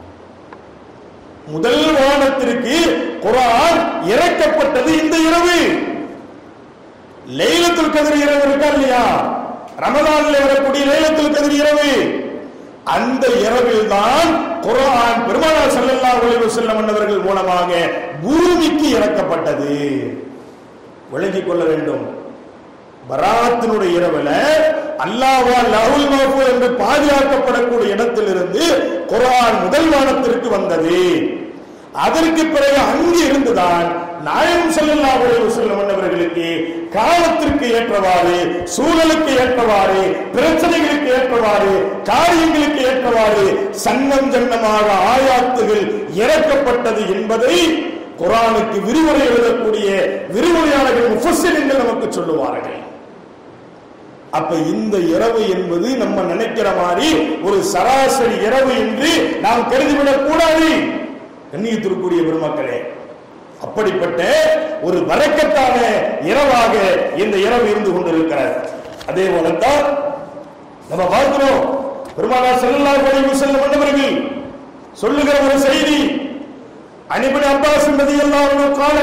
முதல் வானத்திற்கு குர்ஆன் இறக்கப்பட்டது இந்த இரவு லைலத்துல் கதிர் இரவு இருக்கா இல்லையா ரமதான்ல வரக்கூடிய லைலத்துல் கதிர் இரவு அந்த இரவில் தான் குர்ஆன் பெருமானார் ஸல்லல்லாஹு அலைஹி வஸல்லம் அவர்கள் மூலமாக பூமிக்கு இறக்கப்பட்டது விளங்கிக் கொள்ள வேண்டும் பராத்தினுடைய இரவுல அல்லாஹ்வா லஹுல் மஹ்பூஸ் என்று பாதுகாக்கப்படக்கூடிய இடத்திலிருந்து குர்ஆன் முதல் வானத்திற்கு வந்தது அதற்கு பிறகு அங்கு இருந்துதான் நாயகம் ஸல்லல்லாஹு அலைஹி வஸல்லம் அவர்களுக்கு காலத்திற்கு ஏற்றவாறு சூழலுக்கு ஏற்றவாறு பிரச்சனைகளுக்கு ஏற்றவாறு காரியங்களுக்கு ஏற்றவாறு சன்னம் ஜன்னமாக ஆயாத்துகள் இறக்கப்பட்டது என்பதை குர்ஆனுக்கு விரிவுரை எழுதக்கூடிய விரிவுரையாளர்கள் முஃபஸ்ஸிரின்கள் நமக்கு சொல்லுவார்கள் அப்ப இந்த இரவு என்பது நம்ம நினைக்கிற மாதிரி ஒரு சராசரி இரவு என்று நாம் கருதிவிடக் கூடாது கண்ணியத்திற்குரிய பெருமக்களே அப்படிப்பட்ட ஒரு வரக்கத்தான இரவாக இந்த இரவு இருந்து கொண்டிருக்கிறது அதே போலத்தான் நம்ம பார்க்கிறோம் பெருமானா ஸல்லல்லாஹு அலைஹி வஸல்லம் மன்னவர்கள் சொல்லுகிற ஒரு செய்தி அனிபன் அப்பாஸ் ரலியல்லாஹு அன்ஹு கால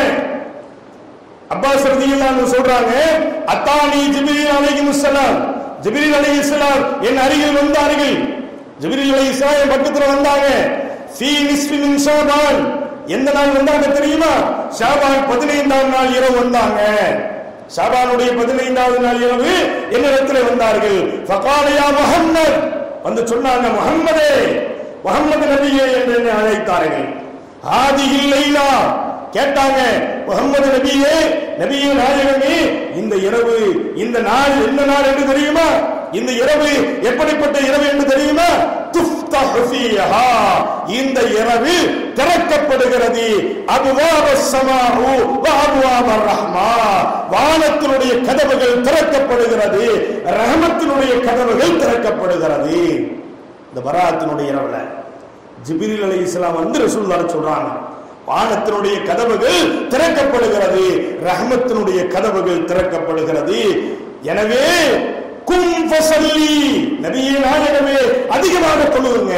அப்பாஸ் ரலியல்லாஹு அன்ஹு சொல்றாங்க அத்தானி ஜிப்ரீல் அலைஹிஸ்ஸலாம் ஜிப்ரீல் அலைஹிஸ்ஸலாம் என் அருகில் வந்தார்கள் ஜிப்ரீல் அலைஹிஸ்ஸலாம் என் பக்கத்துல வந்தாங்க ஃபீ நிஸ்ஃபி மின் ஷாபான் எந்த நாள் வந்தாங்க தெரியுமா ஷாபான் பதினைந்தாம் நாள் இரவு வந்தாங்க ஷாபானுடைய பதினைந்தாவது நாள் இரவு என்னிடத்தில் வந்தார்கள் ஃபகாலயா முஹம்மத் வந்து சொன்னாங்க முஹம்மதே முஹம்மது நபியே என்று என்னை அழைத்தார்கள் ஆதியில் லைலா கேட்டாங்க முகமது நபியே நபியே நாயகமே இந்த இரவு இந்த நாள் என்ன நாள் என்று தெரியுமா இந்த இரவு எப்படிப்பட்ட இரவு என்று தெரியுமா துஃப்தஹு ஃபீஹா இந்த இரவு திறக்கப்படுகிறது அபுவாப ஸமாஉ வ அபுவாபர் ரஹ்மா வானத்தினுடைய கதவுகள் திறக்கப்படுகிறது ரஹமத்தினுடைய கதவுகள் திறக்கப்படுகிறது இந்த பராத்தினுடைய இரவுல ஜிபிரில் அலை இஸ்லாம் வந்து ரசூல்லார சொல்றாங்க வானத்தினுடைய கதவுகள் திறக்கப்படுகிறது ரஹமத்தினுடைய கதவுகள் திறக்கப்படுகிறது எனவே கும் ஃபஸல்லி நபியே நாயகமே அதிகமாக தொழுகுங்க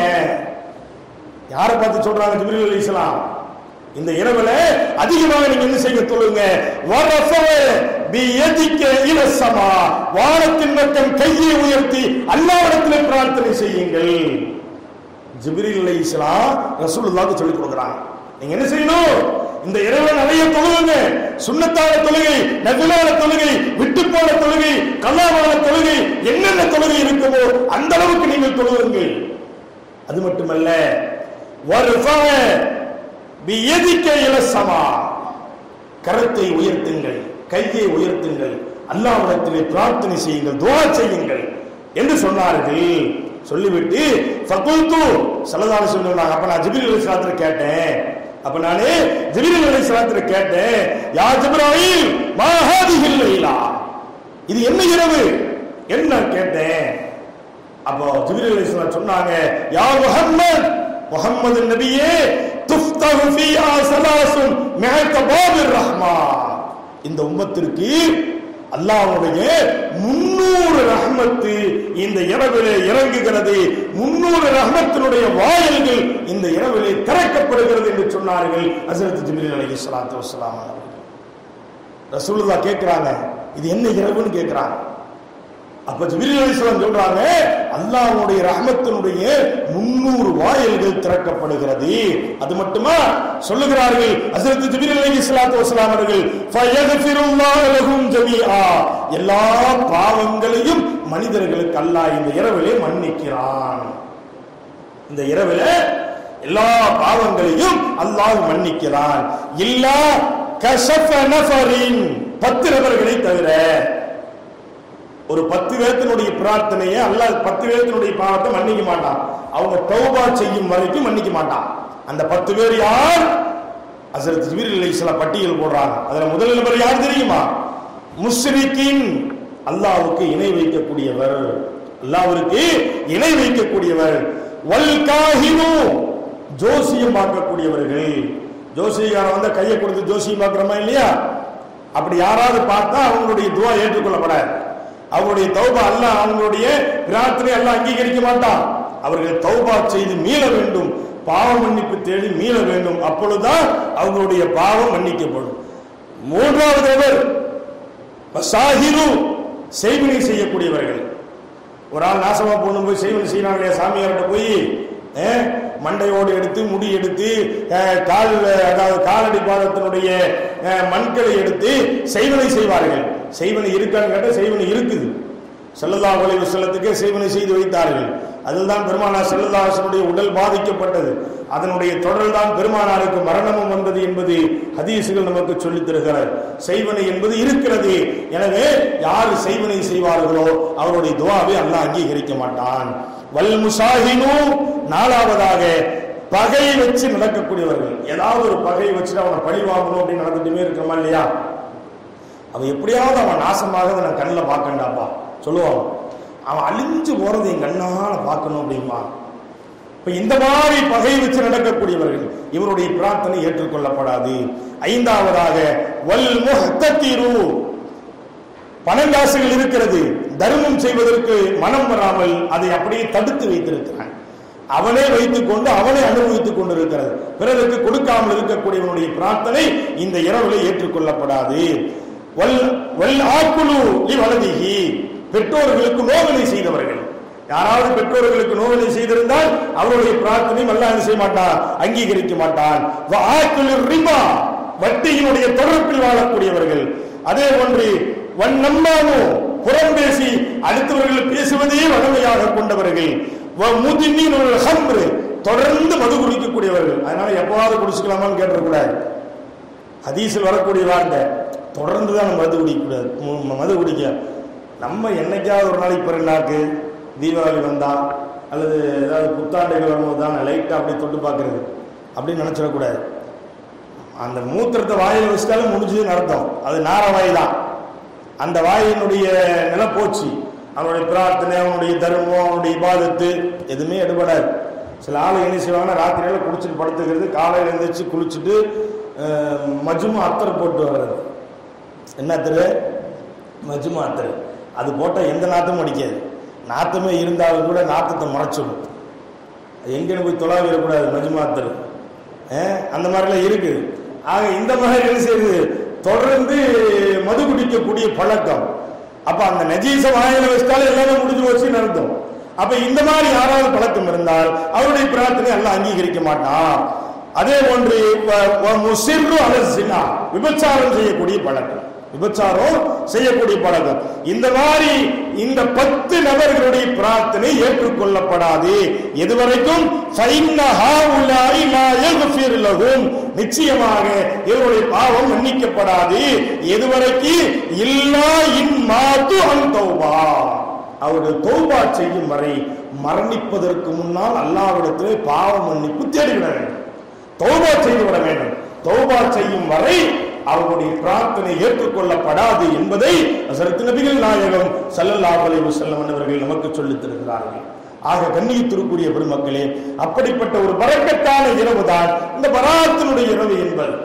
யாரை பார்த்து சொல்றாங்க ஜிப்ரீல் அலைஹிஸ் ஸலாம் இந்த இரவுல அதிகமாக நீங்க என்ன செய்ய தொழுங்க வரஃபவ பியதிக்க இல ஸமா வானத்தின் பக்கம் கையை உயர்த்தி அல்லாஹ்விடத்தில் பிரார்த்தனை செய்யுங்கள் ஜிப்ரீல் அலைஹிஸ்ஸலாம் ரசூலுல்லாஹ்க்கு சொல்லி கொடுக்குறாங்க நீங்க என்ன செய்யணும் இந்த இரவு நிறைய தொழுகுங்க சுண்ணத்தான தொழுகை நபிலான தொழுகை விட்டு போன தொழுகை கல்லாமான தொழுகை என்னென்ன தொழுகை இருக்குமோ அந்த அளவுக்கு நீங்கள் தொழுகுங்கள் அது மட்டுமல்ல வர்ஃபா பியதிக்க இல ஸமா கரத்தை உயர்த்துங்கள் கையை உயர்த்துங்கள் அல்லாஹ்விடத்திலே பிரார்த்தனை செய்யுங்கள் துஆ செய்யுங்கள் என்று சொன்னார்கள் சொல்லிவிட்டு ஃபகுல்து சல்லல்லாஹு அலைஹி வஸல்லம் அப்ப நான் ஜிப்ரீல் அலைஹிஸ்ஸலாத்துல கேட்டேன் அப்ப நானு ஜிப்ரீல் அலைஹிஸ்ஸலாத்துல கேட்டேன் யா ஜிப்ராயில் மா ஹாதிஹில் லைலா இது என்ன இரவு என்ன கேட்டேன் அப்போ ஜிப்ரீல் அலைஹிஸ்ஸலாம் சொன்னாங்க யா முஹம்மத் முஹம்மது நபியே துஃப்தஹு ஃபீஹா ஸலாசுன் மிஅத பாபிர் ரஹ்மா இந்த உம்மத்திற்கு அல்லாஹ்வுடைய முன்னூறு ரஹ்மத்து இந்த இரவிலே இறங்குகிறது முன்னூறு ரஹ்மத்தினுடைய வாயில்கள் இந்த இரவிலே திறக்கப்படுகிறது என்று சொன்னார்கள் ஹசரத் ஜிப்ரீல் அலைஹி ஸலாத்து வஸலாம் அவர்கள் ரசூலுல்லாஹ் கேட்கிறாங்க இது என்ன இரவுன்னு கேட்கிறாங்க அப்ப ஜிப்ரீல் அலைஹிஸ்ஸலாம் சொல்றாங்க அல்லாஹ்வுடைய ரஹ்மத்தினுடைய முன்னூறு வாயில்கள் திறக்கப்படுகிறது அது மட்டுமா சொல்லுகிறார்கள் ஹஜ்ரத் ஜிப்ரீல் அலைஹிஸ்ஸலாத்து வஸலாம் அவர்கள் ஃபயக்ஃபிருல்லாஹு லஹும் ஜமீஆ எல்லா பாவங்களையும் மனிதர்களுக்கு அல்லாஹ் இந்த இரவிலே மன்னிக்கிறான் இந்த இரவிலே எல்லா பாவங்களையும் அல்லாஹ் மன்னிக்கிறான் இல்லா கஷஃப நஃபரின் பத்து நபர்களை தவிர ஒரு பத்து பேர்த்தினுடைய பிரார்த்தனையை அல்லாஹ் பத்து பேர்த்தினுடைய பாவத்தை மன்னிக்க மாட்டான் அவங்க தௌபா செய்யும் வரைக்கும் மன்னிக்க மாட்டான் அந்த பத்து பேர் யார் அசரத் ஜிபிர் அலைஹிஸ்ஸலாம் பட்டியல் போடுறாங்க அதுல முதல் நபர் யார் தெரியுமா முஸ்ரிக்கின் அல்லாஹ்வுக்கு இணை வைக்கக்கூடியவர் அல்லாஹ்விற்கு இணை வைக்கக்கூடியவர் வல் காஹினு ஜோசியம் பார்க்கக்கூடியவர்கள் ஜோசியக்காரன் வந்து கையை கொடுத்து ஜோசியம் பார்க்கிறோமா இல்லையா அப்படி யாராவது பார்த்தா அவங்களுடைய துவா ஏற்றுக்கொள்ளப்படாது அவருடைய தௌபா அல்லாஹ் அவங்களுடைய பிரார்த்தனை அல்லாஹ் அங்கீகரிக்க மாட்டான் அவர்கள் தௌபா செய்து மீள வேண்டும் பாவ மன்னிப்பு தேடி மீள வேண்டும் அப்பொழுதுதான் அவங்களுடைய பாவம் மன்னிக்கப்படும் மூன்றாவது நபர் சாஹிரு செய்வினை செய்யக்கூடியவர்கள் ஒரு ஆள் நாசமா போகணும் போய் செய்வனை செய்யறாங்க இல்லையா சாமியார்கிட்ட போய் அஹ், மண்டையோடு எடுத்து முடி எடுத்து அஹ், கால் அதாவது காலடி பாதத்தினுடைய அஹ், மண்களை எடுத்து செய்வனை செய்வார்கள் செய்வனை இருக்கான்னு கேட்டால் செய்வனை இருக்குது செல்லல்லா ஒளிவு செல்லத்துக்கே செய்வனை செய்து வைத்தார்கள் அதுதான் பெருமானார் செல்லல்லாசனுடைய உடல் பாதிக்கப்பட்டது அதனுடைய தொடர் தான் பெருமானாருக்கு மரணமும் வந்தது என்பது ஹதீசுகள் நமக்கு சொல்லித் தருகிறார் செய்வனை என்பது இருக்கிறது எனவே யார் செய்வனை செய்வார்களோ அவருடைய துவாவை அல்லாஹ் அங்கீகரிக்க மாட்டான் வல் முசாஹினு நாலாவதாக பகை வச்சு நடக்கக்கூடியவர்கள் ஏதாவது ஒரு பகை வச்சுட்டு அவனை பழி வாங்கணும் அப்படின்னு நடந்துட்டுமே இருக்கிறோமா இல்லையா அவன் எப்படியாவது அவன் நாசமாக நான் கண்ணில் பார்க்கண்டாப்பா சொல்லுவான் அவன் அழிஞ்சு போறது என் கண்ணால பார்க்கணும் அப்படிம்பா இப்ப இந்த மாதிரி பகை வச்சு நடக்கக்கூடியவர்கள் இவருடைய பிரார்த்தனை ஏற்றுக்கொள்ளப்படாது ஐந்தாவதாக வல் முஹ்தத்திரு பணங்காசுகள் இருக்கிறது தர்மம் செய்வதற்கு மனம் வராமல் அதை அப்படியே தடுத்து வைத்திருக்கிறான் அவனே வைத்துக் கொண்டு அவனே அனுபவித்துக் கொண்டிருக்கிறது பிறருக்கு கொடுக்காமல் இருக்கக்கூடியவனுடைய பிரார்த்தனை இந்த இரவுல ஏற்றுக்கொள்ளப்படாது வல் வல் ஆக்குலு வலதிகி பெற்றோர்களுக்கு நோவினை செய்தவர்கள் யாராவது பெற்றோர்களுக்கு நோவினை செய்திருந்தால் அவருடைய பிரார்த்தனை அல்லாஹ் என்ன செய்ய மாட்டான் அங்கீகரிக்க மாட்டான் வ ஆக்குலு ரிபா வட்டியினுடைய தொடர்பில் வாழக்கூடியவர்கள் அதே போன்று வண்ணம்மானோ புறம் பேசி அடுத்தவர்கள் பேசுவதே வலிமையாக கொண்டவர்கள் வ முதின்னினுல் ஹம்ரு தொடர்ந்து மது குடிக்கக்கூடியவர்கள் அதனால எப்பவாவது குடிச்சுக்கலாமான்னு கேட்டக்கூடாது ஹதீஸில் வரக்கூடிய வார்த்தை தொடர்ந்து தான் நம்ம மது குடிக்கக்கூடாது மு- மது குடிக்க நம்ம என்னைக்காவது ஒரு நாளைக்கு பிறகு நாக்கு தீபாவளி வந்தா அல்லது ஏதாவது புத்தாண்டுகள் வரும்போது தான் லைட்டாக அப்படி தொட்டு பார்க்கறது அப்படின்னு நினச்சிடக்கூடாது அந்த மூத்திரத்தை வாயில் வச்சுட்டாலும் முடிஞ்சதுன்னு அர்த்தம் அது நார வாய் தான் அந்த வாயினுடைய நிலை போச்சு அவனுடைய பிரார்த்தனை அவனுடைய தர்மம் அவனுடைய இபாதத்து எதுவுமே எடுபடாது சில ஆளு என்ன செய்வாங்கன்னா ராத்திரியில குடிச்சிட்டு படுத்துக்கிறது காலையில் எழுந்திரிச்சு குளிச்சுட்டு அஹ், மஜ்மு அத்தர் போட்டு வர்றது என்ன அத்தர் மஜ்மு அத்தர் அது போட்டால் எந்த நாத்தமும் அடிக்காது நாத்தமே இருந்தாலும் கூட நாத்தத்தை மறைச்சிடும் எங்கன்னு போய் தொலை விடக்கூடாது மஜ்மாத்தர் அந்த மாதிரிலாம் இருக்குது ஆக இந்த மாதிரி என்ன செய்யுது தொடர்ந்து மது குடிக்கக்கூடிய பழக்கம் அப்ப அந்த நஜீச வாயில வச்சிட்டாலும் எல்லாமே முடிஞ்சு போச்சுன்னு அர்த்தம் அப்ப இந்த மாதிரி யாராவது பழக்கம் இருந்தால் அவருடைய பிரார்த்தனை எல்லாம் அங்கீகரிக்க மாட்டான் அதே போன்று வ- வ- முசிர்ரு அலல் ஸினா, விபச்சாரம் செய்யக்கூடிய பழக்கம் விபச்சாரம் செய்யக்கூடிய பழக்கம் இந்த மாதிரி இந்த பத்து நபர்களுடைய பிரார்த்தனை ஏற்றுக்கொள்ளப்படாது எதுவரைக்கும் ஃபைன்னஹா உலாஇ லா யக்ஃபிர் லஹும். நிச்சயமாக இவருடைய பாவம் மன்னிக்கப்படாது எதுவரைக்கும் இல்லா இன் மாத்து அன் தௌபா அவர்கள் தௌபா செய்யும் வரை மரணிப்பதற்கு முன்னால் அல்லாவிடத்திலே பாவ மன்னிப்பு தேடிவிட வேண்டும் தௌபா செய்து விட வேண்டும் தௌபா செய்யும் வரை அவர்களுடைய பிரார்த்தனை ஏற்றுக்கொள்ளப்படாது என்பதை ஹஸரத் நபிகள் நாயகம் ஸல்லல்லாஹு அலைஹி வஸல்லம் அவர்கள் நமக்கு சொல்லித் தருகிறார்கள் ஆக கண்ணியத்திற்குரிய பெருமக்களே அப்படிப்பட்ட ஒரு பரக்கத்தான இரவு தான் இந்த பராத்தினுடைய இரவு என்பது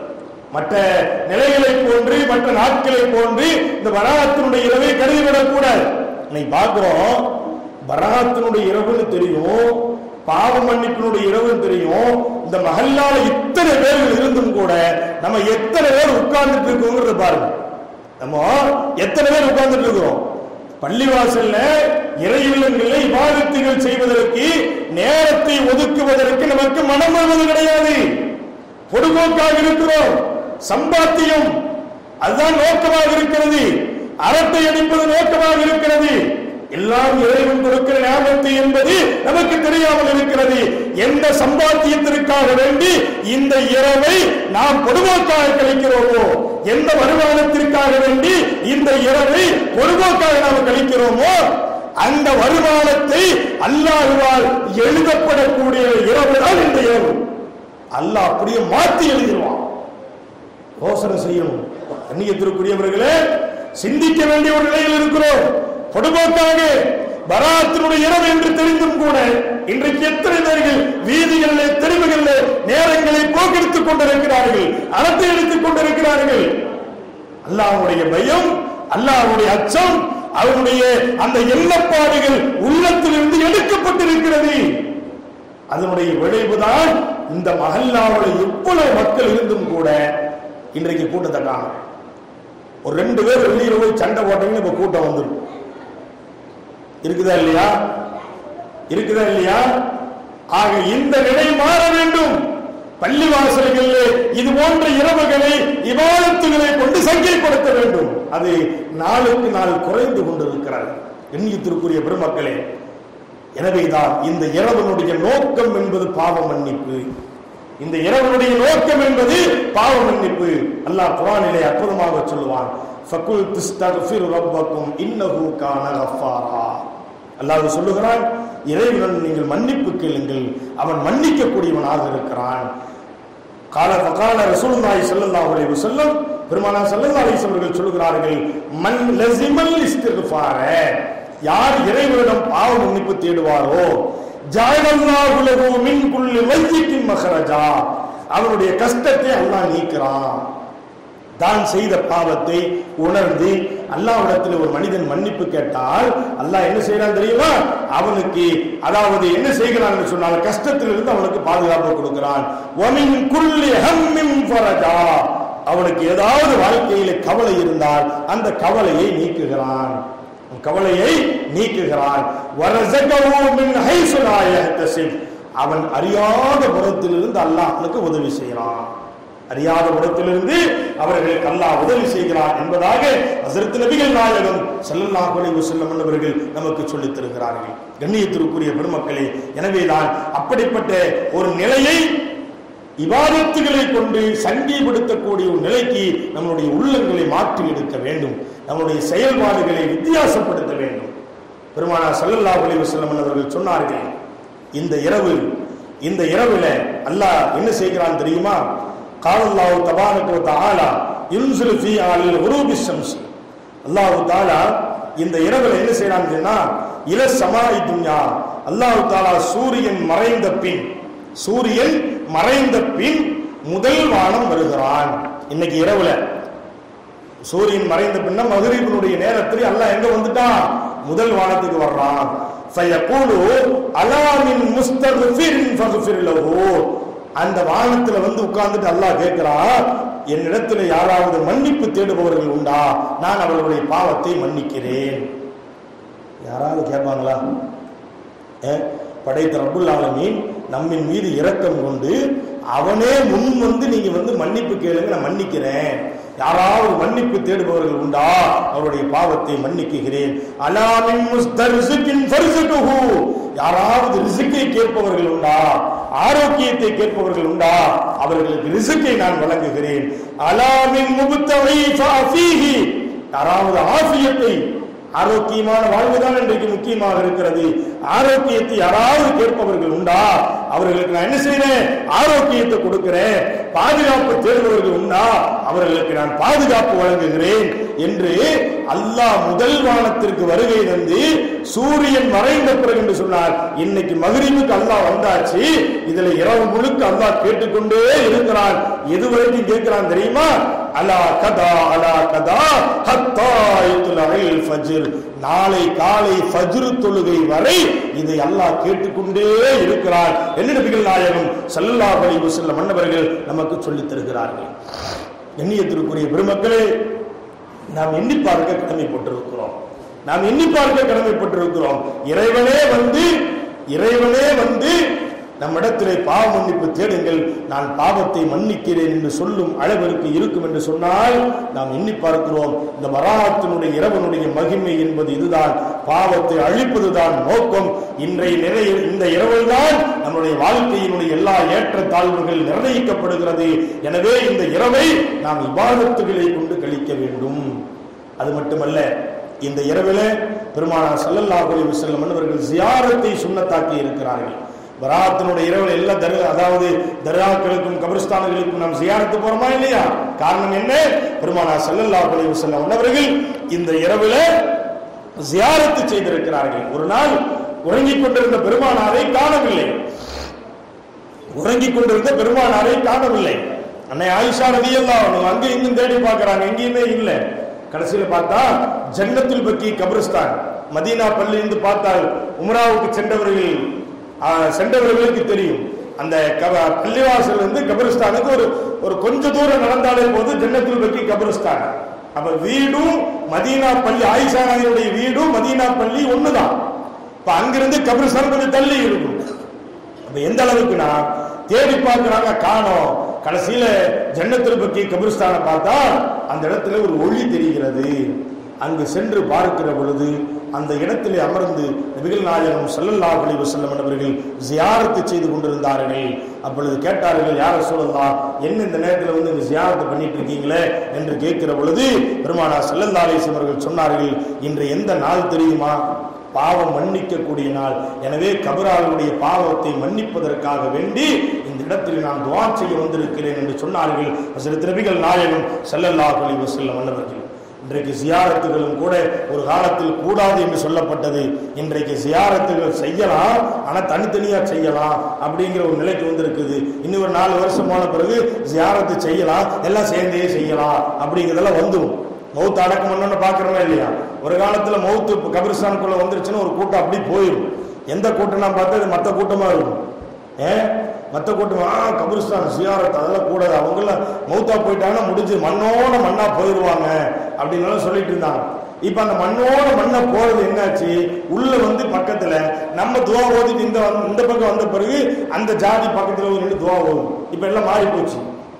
மற்ற நிலைகளை போன்று மற்ற நாட்களை போன்று இந்த பராத்தினுடைய இரவை கருதிவிடக் கூடாது இன்னைக்கு பார்க்கிறோம் பராத்தினுடைய இரவுன்னு தெரியும் பாவ மன்னிப்பினுடைய இரவுன்னு தெரியும் இந்த மகல்லால இத்தனை பேர்கள் இருந்தும் கூட நம்ம எத்தனை பேர் உட்கார்ந்துட்டு இருக்கோங்கிறத பாருங்க நம்ம எத்தனை பேர் உட்கார்ந்துட்டு இருக்கிறோம் பள்ளிவாசல்ல இறையுள்ளங்களை இபாதத்துகள் செய்வதற்கு நேரத்தை ஒதுக்குவதற்கு நமக்கு மனம் வருவது கிடையாது பொதுபோக்காக இருக்கிறோம் சம்பாத்தியம் அதுதான் நோக்கமாக இருக்கிறது அரட்டை அடிப்பது நோக்கமாக இருக்கிறது எல்லாம் இறைவன் கொடுக்கிற ஞாபகத்தை என்பது நமக்கு தெரியாமல் இருக்கிறது எந்த சம்பாத்தியத்திற்காக வேண்டி இந்த இரவை நாம் பொதுவாக்காக கழிக்கிறோமோ எந்த வருமானத்திற்காக வேண்டி இந்த இரவை பொதுவாக்காக நாம் கழிக்கிறோமோ அந்த வருமானத்தை அல்லாஹுவால் எழுதப்படக்கூடிய இரவு தான் இந்த இரவு அல்லாஹ் அப்படியே மாத்தி எழுதிடுவான் யோசனை செய்யணும் கண்ணியத்திற்குரியவர்களே சிந்திக்க வேண்டிய ஒரு நிலையில் இருக்கிறோம் பொதுபோக்காக பராத்தினுடைய இரவு என்று தெரிந்தும் கூட இன்றைக்கு எத்தனை பேர்கள் வீதிகளில் தெருவுகளில் நேரங்களை போக்கெடுத்துக் கொண்டிருக்கிறார்கள் அறத்தை எடுத்துக் கொண்டிருக்கிறார்கள் அல்லாஹ்வுடைய பயம் அல்லாஹ்வுடைய அச்சம் அவருடைய அந்த எண்ணப்பாடுகள் உள்ளத்திலிருந்து எடுக்கப்பட்டிருக்கிறது அதனுடைய விளைவுதான் இந்த மஹல்லாவில் எவ்வளவு மக்கள் இருந்தும் கூட இன்றைக்கு கூட்டத்தை காணும் ஒரு ரெண்டு பேர் வெளியில போய் சண்டை போட்டீங்கன்னா இப்ப கூட்டம் வந்துடும் இருக்குதா இல்லையா இருக்குதா இல்லையா ஆக இந்த நிலை மாற வேண்டும் பள்ளி வாசல்களில் இது போன்ற இரவுகளை இவாதத்துகளை கொண்டு சங்கைப்படுத்த வேண்டும் அது நாளுக்கு நாள் குறைந்து கொண்டிருக்கிறது எண்ணியத்திற்குரிய பெருமக்களே எனவேதான் இந்த இரவனுடைய நோக்கம் என்பது பாவ மன்னிப்பு இந்த இரவனுடைய நோக்கம் என்பது பாவ மன்னிப்பு அல்லாஹ் குர்ஆனிலே அற்புதமாக சொல்லுவான் ஃபகுல் தஸ்தக்ஃபிரு ரப்பக்கும் இன்னஹு கான கஃபாரா அல்லாஹ் சொல்லுகிறான் இறைவன் நீங்கள் மன்னிப்பு கேளுங்கள் அவன் மன்னிக்கக்கூடியவனாக இருக்கிறான் கால பகால ரசூலுல்லாஹி ஸல்லல்லாஹு அலைஹி வஸல்லம் பெருமானார் ஸல்லல்லாஹு அலைஹி வஸல்லம் அவர்கள் சொல்கிறார்கள் மன் லஸிமல் இஸ்திக்ஃபார யார் இறைவனிடம் பாவ மன்னிப்பு தேடுவாரோ ஜாயல்லாஹு லஹு மின் குல்லி வையித்தின் மஹரஜா அவனுடைய கஷ்டத்தை அல்லாஹ் நீக்கிறான் தான் செய்த பாவத்தை உணர்ந்து அல்லாஹ்விடத்தில் ஒரு மனிதன் மன்னிப்பு கேட்டால் அல்லாஹ் என்ன செய்யறான் தெரியுமா அவனுக்கு அதாவது என்ன செய்கிறான் என்று சொன்னால் கஷ்டத்திலிருந்து அவனுக்கு பாதுகாப்பு கொடுக்கிறான் ஒமின் குல்லி ஹம்மின் ஃபரஜா அவனுக்கு ஏதாவது வாழ்க்கையில கவலை இருந்தால் அந்த கவலையை நீக்குகிறான் கவலையை நீக்குகிறான் வரஸகஹு மின் ஹைஸு லா யஹ்தசிப் அவன் அறியாத புறத்திலிருந்து அல்லாஹ் அவனுக்கு உதவி செய்கிறான் அறியாத புறத்திலிருந்து அவர்களுக்கு அல்லாஹ் உதவி செய்கிறான் என்பதாக ஹசரத் நபிகள் நாயகம் ஸல்லல்லாஹு அலைஹி வஸல்லம் என்பவர்கள் நமக்கு சொல்லித் தருகிறார்கள் கண்ணியத்திற்குரிய பெருமக்களே எனவேதான் அப்படிப்பட்ட ஒரு நிலையை இவாதத்துகளை கொண்டு சங்கிப்படுத்தக்கூடிய ஒரு நிலைக்கு நம்முடைய உள்ளங்களை மாற்றி எடுக்க வேண்டும் நம்முடைய செயல்பாடுகளை வித்தியாசப்படுத்த வேண்டும் பெருமானார் ஸல்லல்லாஹு அலைஹி வஸல்லம் அவர்கள் சொன்னார்கள் இந்த இரவு இந்த இரவுல அல்லாஹ் என்ன செய்கிறான் தெரியுமா காலல்லாஹு தபாரக வ தஆலா யுன்சிலு ஃபீ ஆலில் உரூபி ஷம்ஸ் அல்லாஹ் தஆலா இந்த இரவுல என்ன செய்றான்னு சொன்னா இல சமாய் துன்யா அல்லாஹ் தஆலா சூரியன் மறைந்த பின் சூரியன் மறைந்த பின் முதல் வானம் வருகிறான் இன்னைக்கு இரவுல சூரியன் மறைந்த பின்ன மகரீபனுடைய நேரத்தில் அல்லாஹ் எங்க வந்துட்டான் முதல் வானத்துக்கு வர்றான் ஃபயகூலு அலா மின் முஸ்தக்ஃபிரின் ஃபக்ஃபிர் லஹு அந்த வானத்துல வந்து உட்கார்ந்துட்டு அல்லாஹ் கேட்கிறான் என்னிடத்துல யாராவது மன்னிப்பு தேடுபவர்கள் உண்டா நான் அவர்களுடைய பாவத்தை மன்னிக்கிறேன் யாராவது கேட்பாங்களா ஏ, படைத்த ரப்புல் ஆலமீன் நம்மின் மீது இரக்கம் கொண்டு அவனே முன் வந்து நீங்க வந்து மன்னிப்பு கேளுங்க நான் மன்னிக்கிறேன் யாராவது மன்னிப்பு தேடுபவர்கள் உண்டா அவருடைய பாவத்தை மன்னிக்குகிறேன் அலாமின் முஸ்தர்ஸிகின் ஃபர்ஸுகுஹு யாராவது ரிசுக்கை கேட்பவர்கள் உண்டா ஆரோக்கியத்தை கேட்பவர்கள் உண்டா அவர்களுக்கு ரிசுக்கை நான் வழங்குகிறேன் அலாமின் முபுத்தவை ஃபீஹி யாராவது ஆஃபியத்தை ஆரோக்கியமான வாழ்வுதான் இன்றைக்கு முக்கியமாக இருக்கிறது ஆரோக்கியத்தை யாராவது கேட்பவர்கள் உண்டா அவர்களுக்கு நான் என்ன செய்றேன் ஆரோக்கியத்தை கொடுக்கிறேன் பாதுகாப்பு தேடுபவர்கள் உண்டா அவர்களுக்கு நான் பாதுகாப்பு வழங்குகிறேன் என்று அல்லாஹ் முதல் வானத்திற்கு வருகை தந்து சூரியன் மறைந்த பிறகு என்று சொன்னார் இன்னைக்கு மகிழ்வுக்கு அல்லாஹ் வந்தாச்சு இதுல இரவு முழுக்க அல்லாஹ் கேட்டுக்கொண்டே இருக்கிறான் எது வரைக்கும் கேட்கிறான் தெரியுமா அலா கதா அலா கதா ஹத்தா இத்லஇல் ஃபஜ்ர் நாளை காலை ஃபஜ்ர் தொழுகை வரை இதை அல்லாஹ் கேட்டுக்கொண்டே இருக்கிறார் என்ன நபிகள் நாயகம் ஸல்லல்லாஹு அலைஹி வஸல்லம் மன்னவர்கள் நமக்கு சொல்லித் தருகிறார்கள் எண்ணியத்திற்குரிய பெருமக்களே நாம் எண்ணி பார்க்க கடமைப்பட்டிருக்கிறோம் நாம் எண்ணி பார்க்க கடமைப்பட்டிருக்கிறோம் இறைவனே வந்து இறைவனே வந்து நம்மிடத்திலே பாவ மன்னிப்பு தேடுங்கள் நான் பாவத்தை மன்னிக்கிறேன் என்று சொல்லும் அளவிற்கு இருக்கும் என்று சொன்னால் நாம் எண்ணி பார்க்கிறோம் இந்த வராத்தினுடைய இரவனுடைய மகிமை என்பது இதுதான் பாவத்தை அழிப்பதுதான் நோக்கம் இன்றைய நிறைய இந்த இரவில்தான் நம்முடைய வாழ்க்கையினுடைய எல்லா ஏற்ற தாழ்வுகள் நிர்ணயிக்கப்படுகிறது எனவே இந்த இரவை நாம் இபாதத்துகளை கொண்டு கழிக்க வேண்டும் அது மட்டுமல்ல இந்த இரவிலே பெருமானார் ஸல்லல்லாஹு அலைஹி வஸல்லம் அவர்கள் ஜியாரத்தை சுன்னத்தாக்கி இருக்கிறார்கள் பராத்தினுடைய இரவில் எல்லா தர் அதாவது தர்காக்களுக்கும் கபிரஸ்தான்களுக்கும் நாம் ஜியாரத்து போறோமா இல்லையா காரணம் என்ன பெருமானார் ஸல்லல்லாஹு அலைஹி வஸல்லம் அவர்கள் இந்த இரவில ஜியாரத்து செய்திருக்கிறார்கள் ஒரு நாள் உறங்கிக் கொண்டிருந்த பெருமானாரை காணவில்லை உறங்கிக் கொண்டிருந்த பெருமானாரை காணவில்லை அன்னை ஆயிஷா ரதியல்லாஹு அன்ஹா அங்க இங்கும் தேடி பார்க்கறாங்க எங்கேயுமே இல்லை கடைசியில பார்த்தா ஜன்னத்துல் பக்கி கபிரஸ்தான் மதீனா பள்ளியிலிருந்து பார்த்தால் உம்ராவுக்கு சென்றவர்கள் ஆ, சென்றவர்களுக்கு தெரியும் அந்த கப- பள்ளிவாசல் இருந்து கபிரஸ்தானுக்கு ஒரு ஒரு கொஞ்ச தூரம் நடந்தாலே போது ஜன்னத்துல் பக்கி கபிரஸ்தான் அப்ப வீடும் மதீனா பள்ளி ஆயிஷா நதியுடைய வீடும் மதீனா பள்ளி ஒண்ணுதான் இப்ப அங்கிருந்து கபிரஸ்தான் கொஞ்சம் தள்ளி இருக்கும் அப்ப எந்த அளவுக்குன்னா தேடி பார்க்கறாங்க காணோம் கடைசியில ஜன்னத்துல் பக்கி கபிரிஸ்தானை பார்த்தா அந்த இடத்துல ஒரு ஒளி தெரிகிறது அங்கு சென்று பார்க்கிற பொழுது அந்த இடத்திலே அமர்ந்து நபிகள் நாயகம் ஸல்லல்லாஹு அலைஹி வஸல்லம் அவர்கள் ஜியாரத்து செய்து கொண்டிருந்தார்கள் அப்பொழுது கேட்டார்கள் யார சொல்லலாம் என்ன இந்த நேரத்தில் வந்து இந்த ஜியாரத்து பண்ணிட்டு இருக்கீங்களே என்று கேட்கிற பொழுது பெருமானா ஸல்லல்லாஹு அலைஹி வஸல்லம் அவர்கள் சொன்னார்கள் இன்று எந்த நாள் தெரியுமா பாவம் மன்னிக்கக்கூடிய நாள் எனவே கபராளுடைய பாவத்தை மன்னிப்பதற்காக வேண்டி இந்த இடத்தில் நான் துவா செய்ய வந்திருக்கிறேன் என்று சொன்னார்கள் சில திருபிகள் நாயகம் ஸல்லல்லாஹு அலைஹி வஸல்லம் மன்னவர்கள் இன்றைக்கு சியாரத்துகளும் கூட ஒரு காலத்தில் கூடாது என்று சொல்லப்பட்டது இன்றைக்கு சியாரத்துகள் செய்யலாம் ஆனா தனித்தனியா செய்யலாம் அப்படிங்கிற ஒரு நிலைக்கு வந்திருக்குது இன்னும் ஒரு நாலு வருஷம் போன பிறகு சியாரத்து செய்யலாம் எல்லாம் சேர்ந்தே செய்யலாம் அப்படிங்கிறதெல்லாம் வந்துடும் மௌத்து அடக்கம் பண்ணணும்னு பார்க்குறோமா இல்லையா ஒரு காலத்துல மௌத்து இப்ப கபிரிஸ்தானுக்குள்ள வந்துருச்சுன்னா ஒரு கூட்டம் அப்படி போயிடும் எந்த கூட்டம்னா பார்த்தா இது மற்ற கூட்டமா இருக்கும் ஏன் மற்ற கூட்டம் ஆ கபிரிஸ்தான் சியாரத் அதெல்லாம் கூடாது அவங்கெல்லாம் மௌத்தா போயிட்டாங்கன்னா முடிஞ்சு மண்ணோட மண்ணா போயிடுவாங்க அப்படின்னு சொல்லிட்டு இருந்தாங்க இப்ப அந்த மண்ணோட மண்ணை போறது என்னாச்சு உள்ள வந்து பக்கத்துல நம்ம துவா ஓதிட்டு இந்த வந்து- இந்த பக்கம் வந்த பிறகு அந்த ஜாதி பக்கத்துல ஒரு நின்று துவா ஓதும் இப்ப எல்லாம் மாறி போச்சு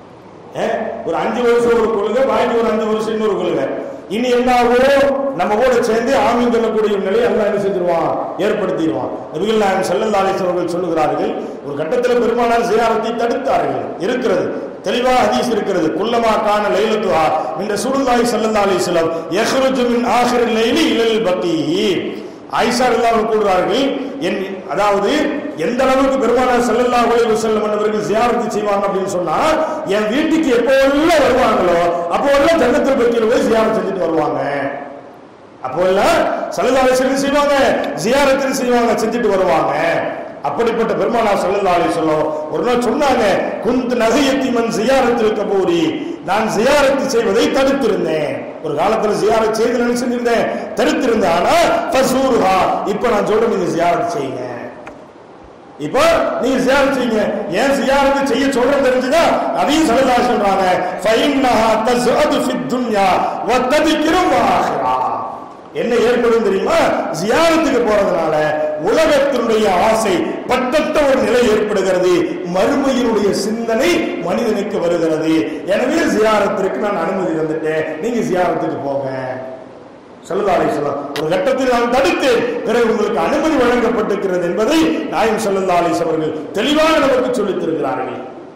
ஏ, ஒரு அஞ்சு வருஷம் ஒரு கொள்கை பாக்கி ஒரு அஞ்சு வருஷம் இன்னொரு கொள்கை இனி என்ன ஆகும் நம்ம கூட சேர்ந்து ஆமீன் சொல்லக்கூடிய ஒரு நிலையை எல்லாம் என்ன செஞ்சிருவான் ஏற்படுத்திடுவான் நபிகள் நாயகம் ஸல்லல்லாஹு அலைஹி அவர்கள் சொல்லுகிறார்கள் ஒரு கட்டத்தில் பெருமானார் ஜியாரத்தை தடுத்தார்கள் இருக்கிறது தெளிவா ஹதீஸ் இருக்கிறது குல்லமா கான லைலத்துஹா இந்த சுருல்லாஹி ஸல்லல்லாஹு அலைஹி வஸல்லம் யஹ்ருஜு மின் ஆஹிரில் லைலி இலல் பக்கீஹி ஆயிஷா ரலியல்லாஹு கூறுகிறார்கள் என் அதாவது எந்த அளவுக்கு பெருமானார் ஸல்லல்லாஹு அலைஹி வஸல்லம் அவர்கள் ஜியாரத்து செய்வாங்க அப்படின்னு சொன்னா என் வீட்டுக்கு எப்போல்லாம் வருவாங்களோ அப்போல்லாம் ஜன்னத்துல் பக்கீல போய் ஜியாரத் செஞ்சுட்டு வருவாங்க அப்போ எல்லாம் ஸல்லல்லாஹு அலைஹி வஸல்லம் செய்வாங்க ஜியாரத்து செய்வாங்க செஞ்சுட்டு வருவாங்க அப்படிப்பட்ட பெருமானார் ஸல்லல்லாஹு அலைஹி வஸல்லம் ஒரு நாள் சொன்னாங்க குந்த் நகையத்தி மன் ஜியாரத்தில் கபூரி நான் ஜியாரத்து செய்வதை தடுத்திருந்தேன் ஒரு காலத்துல ஜியாரத் செய்து நினைச்சிருந்தேன் தடுத்திருந்தேன் ஆனா ஃபசூருஹா இப்போ நான் சொல்றேன் நீங்க ஜியாரத் செய்யுங்க இப்போ நீங்க ஜியாரத் செய்யுங்க ஏன் ஜியாரத் செய்ய சொல்றது தெரிஞ்சுதா அதையும் ஸல்லல்லாஹு சொல்றாங்க ஃபைன்னஹா தஸ்அது ஃபித் துன்யா வ தذكرு ஆখিরা என்ன ஏற்படும் தெரியுமா ஜியாரத்துக்கு போறதுனால உலகத்தினுடைய ஆசை பட்டற்ற ஒரு நிலை ஏற்படுகிறது மறுமையினுடைய சிந்தனை மனிதனுக்கு வருகிறது எனவே ஜியாரத்திற்கு நான் அனுமதி தந்துட்டேன் நீங்க ஜியாரத்துக்கு போங்க ஸல்லல்லாஹு அலைஹி வஸல்லம் ஒரு கட்டத்தில் நான் தடுத்தேன் பிறகு உங்களுக்கு அனுமதி வழங்கப்பட்டிருக்கிறது என்பதை நாயம் ஸல்லல்லாஹு அலைஹி வஸல்லம் அவர்கள் தெளிவாக நமக்கு சொல்லித் தருகிறார்கள்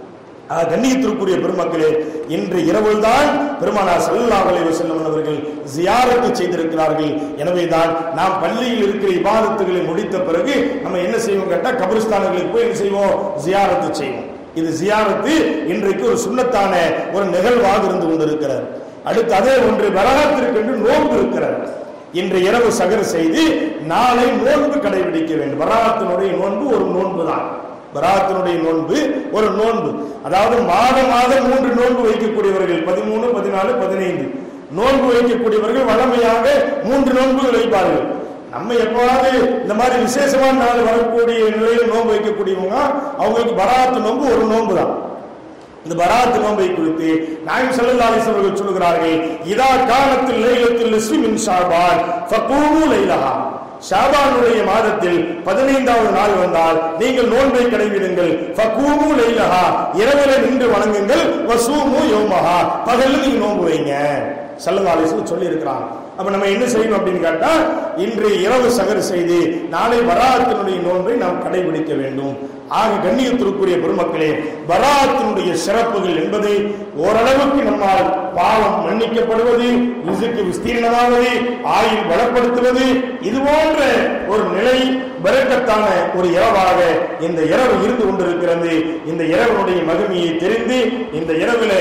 ஆக, கண்ணியத்திற்குரிய பெருமக்களே இன்று இரவுதான் பெருமானார் ஸல்லல்லாஹு அலைஹி வஸல்லம் அவர்கள் ஜியாரத்து செய்திருக்கிறார்கள் எனவே தான் நாம் பள்ளியில் இருக்கிற இபாதத்துகளை முடித்த பிறகு நம்ம என்ன செய்வோம் கேட்டா கபிரிஸ்தானங்களுக்கு போய் என்ன செய்வோம் ஜியாரத்து செய்வோம் இது ஜியாரத்து இன்றைக்கு ஒரு சுண்ணத்தான ஒரு நிகழ்வாக இருந்து கொண்டிருக்கிறது அடுத்து அதே ஒன்று வரலாற்றிற்கென்று நோன்பு இருக்கிறது இன்று இரவு சகர் செய்து நாளை நோன்பு கடைபிடிக்க வேண்டும் வராத்தினுடைய நோன்பு ஒரு நோன்பு தான் பராத்தினுடைய நோன்பு ஒரு நோன்பு அதாவது மாதம் மாதம் மூன்று நோன்பு வைக்கக்கூடியவர்கள் பதிமூணு பதினாலு பதினைந்து நோன்பு வைக்கக்கூடியவர்கள் வழமையாக மூன்று நோன்புகள் வைப்பார்கள் நம்ம எப்பவாவது இந்த மாதிரி விசேஷமான நாள் வரக்கூடிய நிலையில் நோன்பு வைக்கக்கூடியவங்க அவங்களுக்கு பராத்து நோன்பு ஒரு நோன்பு தான் இந்த பராத் நோன்பை குறித்து நாயம் ஸல்லல்லாஹு அலைஹி வஸல்லம் அவர்கள் சொல்கிறார்கள் இதா காலத்தில் லைலத்துல் நிஸ்ஃபி மின் ஷாபான் ஃபகூமு லைலஹா ஷாபானுடைய மாதத்தில் பதினைந்தாவது நாள் வந்தால் நீங்கள் நோன்பை கடைபிடுங்கள் ஃபகூமு லைலஹா இரவில நின்று வணங்குங்கள் வசூமு யௌமஹா பகலில் நீங்க நோன்பு வைங்க ஸல்லல்லாஹு அலைஹி வஸல்லம் சொல்லி இருக்கிறாங்க அப்ப நம்ம என்ன செய்யணும் அப்படின்னு கேட்டா இன்று இரவு சகர் செய்து நாளை வராத்தினுடைய நோன்பை நாம் கடைபிடிக்க வேண்டும் ஆக கண்ணியத்திற்குரிய பெருமக்களே பராத்தினுடைய சிறப்புகள் என்பது ஓரளவுக்கு நம்மால் பாவம் மன்னிக்கப்படுவது ரிசுக்கு விஸ்தீர்ணமாவது ஆயுள் பலப்படுத்துவது இது போன்ற ஒரு நிலை பெருக்கத்தான ஒரு இரவாக இந்த இரவு இருந்து கொண்டிருக்கிறது இந்த இரவனுடைய மகிமையை தெரிந்து இந்த இரவில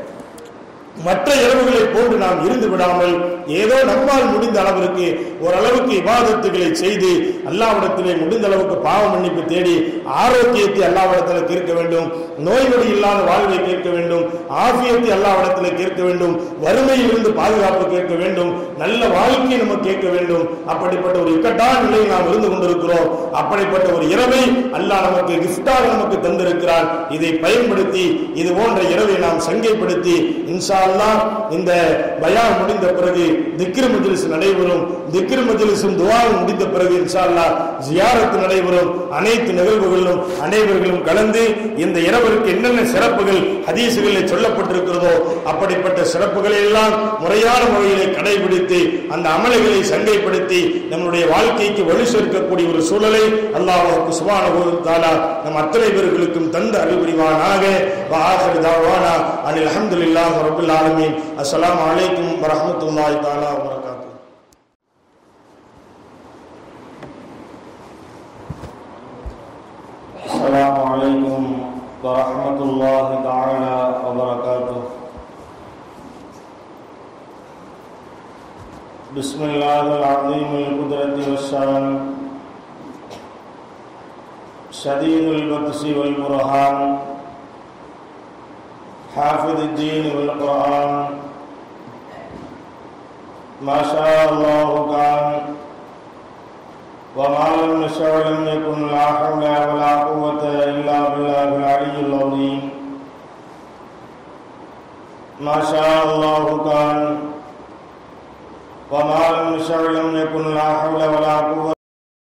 மற்ற இரவுகளை போன்று நாம் இருந்து விடாமல் ஏதோ நம்மால் முடிந்த அளவிற்கு ஓரளவுக்கு இபாதத்துகளை செய்து அல்லாவிடத்திலே முடிந்த அளவுக்கு பாவ மன்னிப்பு தேடி ஆரோக்கியத்தை அல்லாவிடத்தில் கேட்க வேண்டும் நோய் நொடி இல்லாத வாழ்வை கேட்க வேண்டும் ஆபியத்தை அல்லாவிடத்தில் கேட்க வேண்டும் வறுமையில் இருந்து பாதுகாப்பு கேட்க வேண்டும் நல்ல வாழ்க்கையை நம்ம கேட்க வேண்டும் அப்படிப்பட்ட ஒரு இக்கட்டான நிலையில் நாம் இருந்து கொண்டிருக்கிறோம் அப்படிப்பட்ட ஒரு இரவை அல்லாஹ் நமக்கு கிஃப்டாக நமக்கு தந்திருக்கிறார் இதை பயன்படுத்தி இது போன்ற இரவை நாம் சங்கைப்படுத்தி இன்ஷா அல்லாஹ் இந்த பயான் முடிந்த பிறகு திக்ரு மஜ்லிஸ் நடைபெறும் திக்ரு மஜ்லிஸும் துவாவும் முடிந்த பிறகு இன்ஷா அல்லாஹ் ஜியாரத்து நடைபெறும் அனைத்து நிகழ்வுகளிலும் அனைவர்களும் கலந்து இந்த இரவிற்கு என்னென்ன சிறப்புகள் ஹதீசுகளில் சொல்லப்பட்டிருக்கிறதோ அப்படிப்பட்ட சிறப்புகளை எல்லாம் முறையான முறையிலே கடைபிடித்து அந்த அமல்களை சங்கைப்படுத்தி நம்முடைய வாழ்க்கைக்கு வலு சேர்க்கக்கூடிய ஒரு சூழலை அல்லாஹ்வுக்கு சுபான தாலா நம் அத்தனை பேர்களுக்கும் தந்து அறிவுரிவானாக வாஹர் தாவானா அனில் அல்ஹம்துலில்லாஹி ரப்பில் ஆலமீன் அஸ்ஸலாமு அலைக்கும் வரஹ்மத்துல்லாஹி தஆலா வபரகாத்துஹு السلام عليكم ورحمة الله تعالى وبركاته بسم الله العظيم القدرة والشان شديد البطش والبرهان حافظ الدين والقرآن ما شاء الله كان وما لم يشاء لم يكن لا حول ولا قوة إلا بالله العلي العظيم ما شاء الله كان وما لم يشاء لم يكن لا حول ولا قوة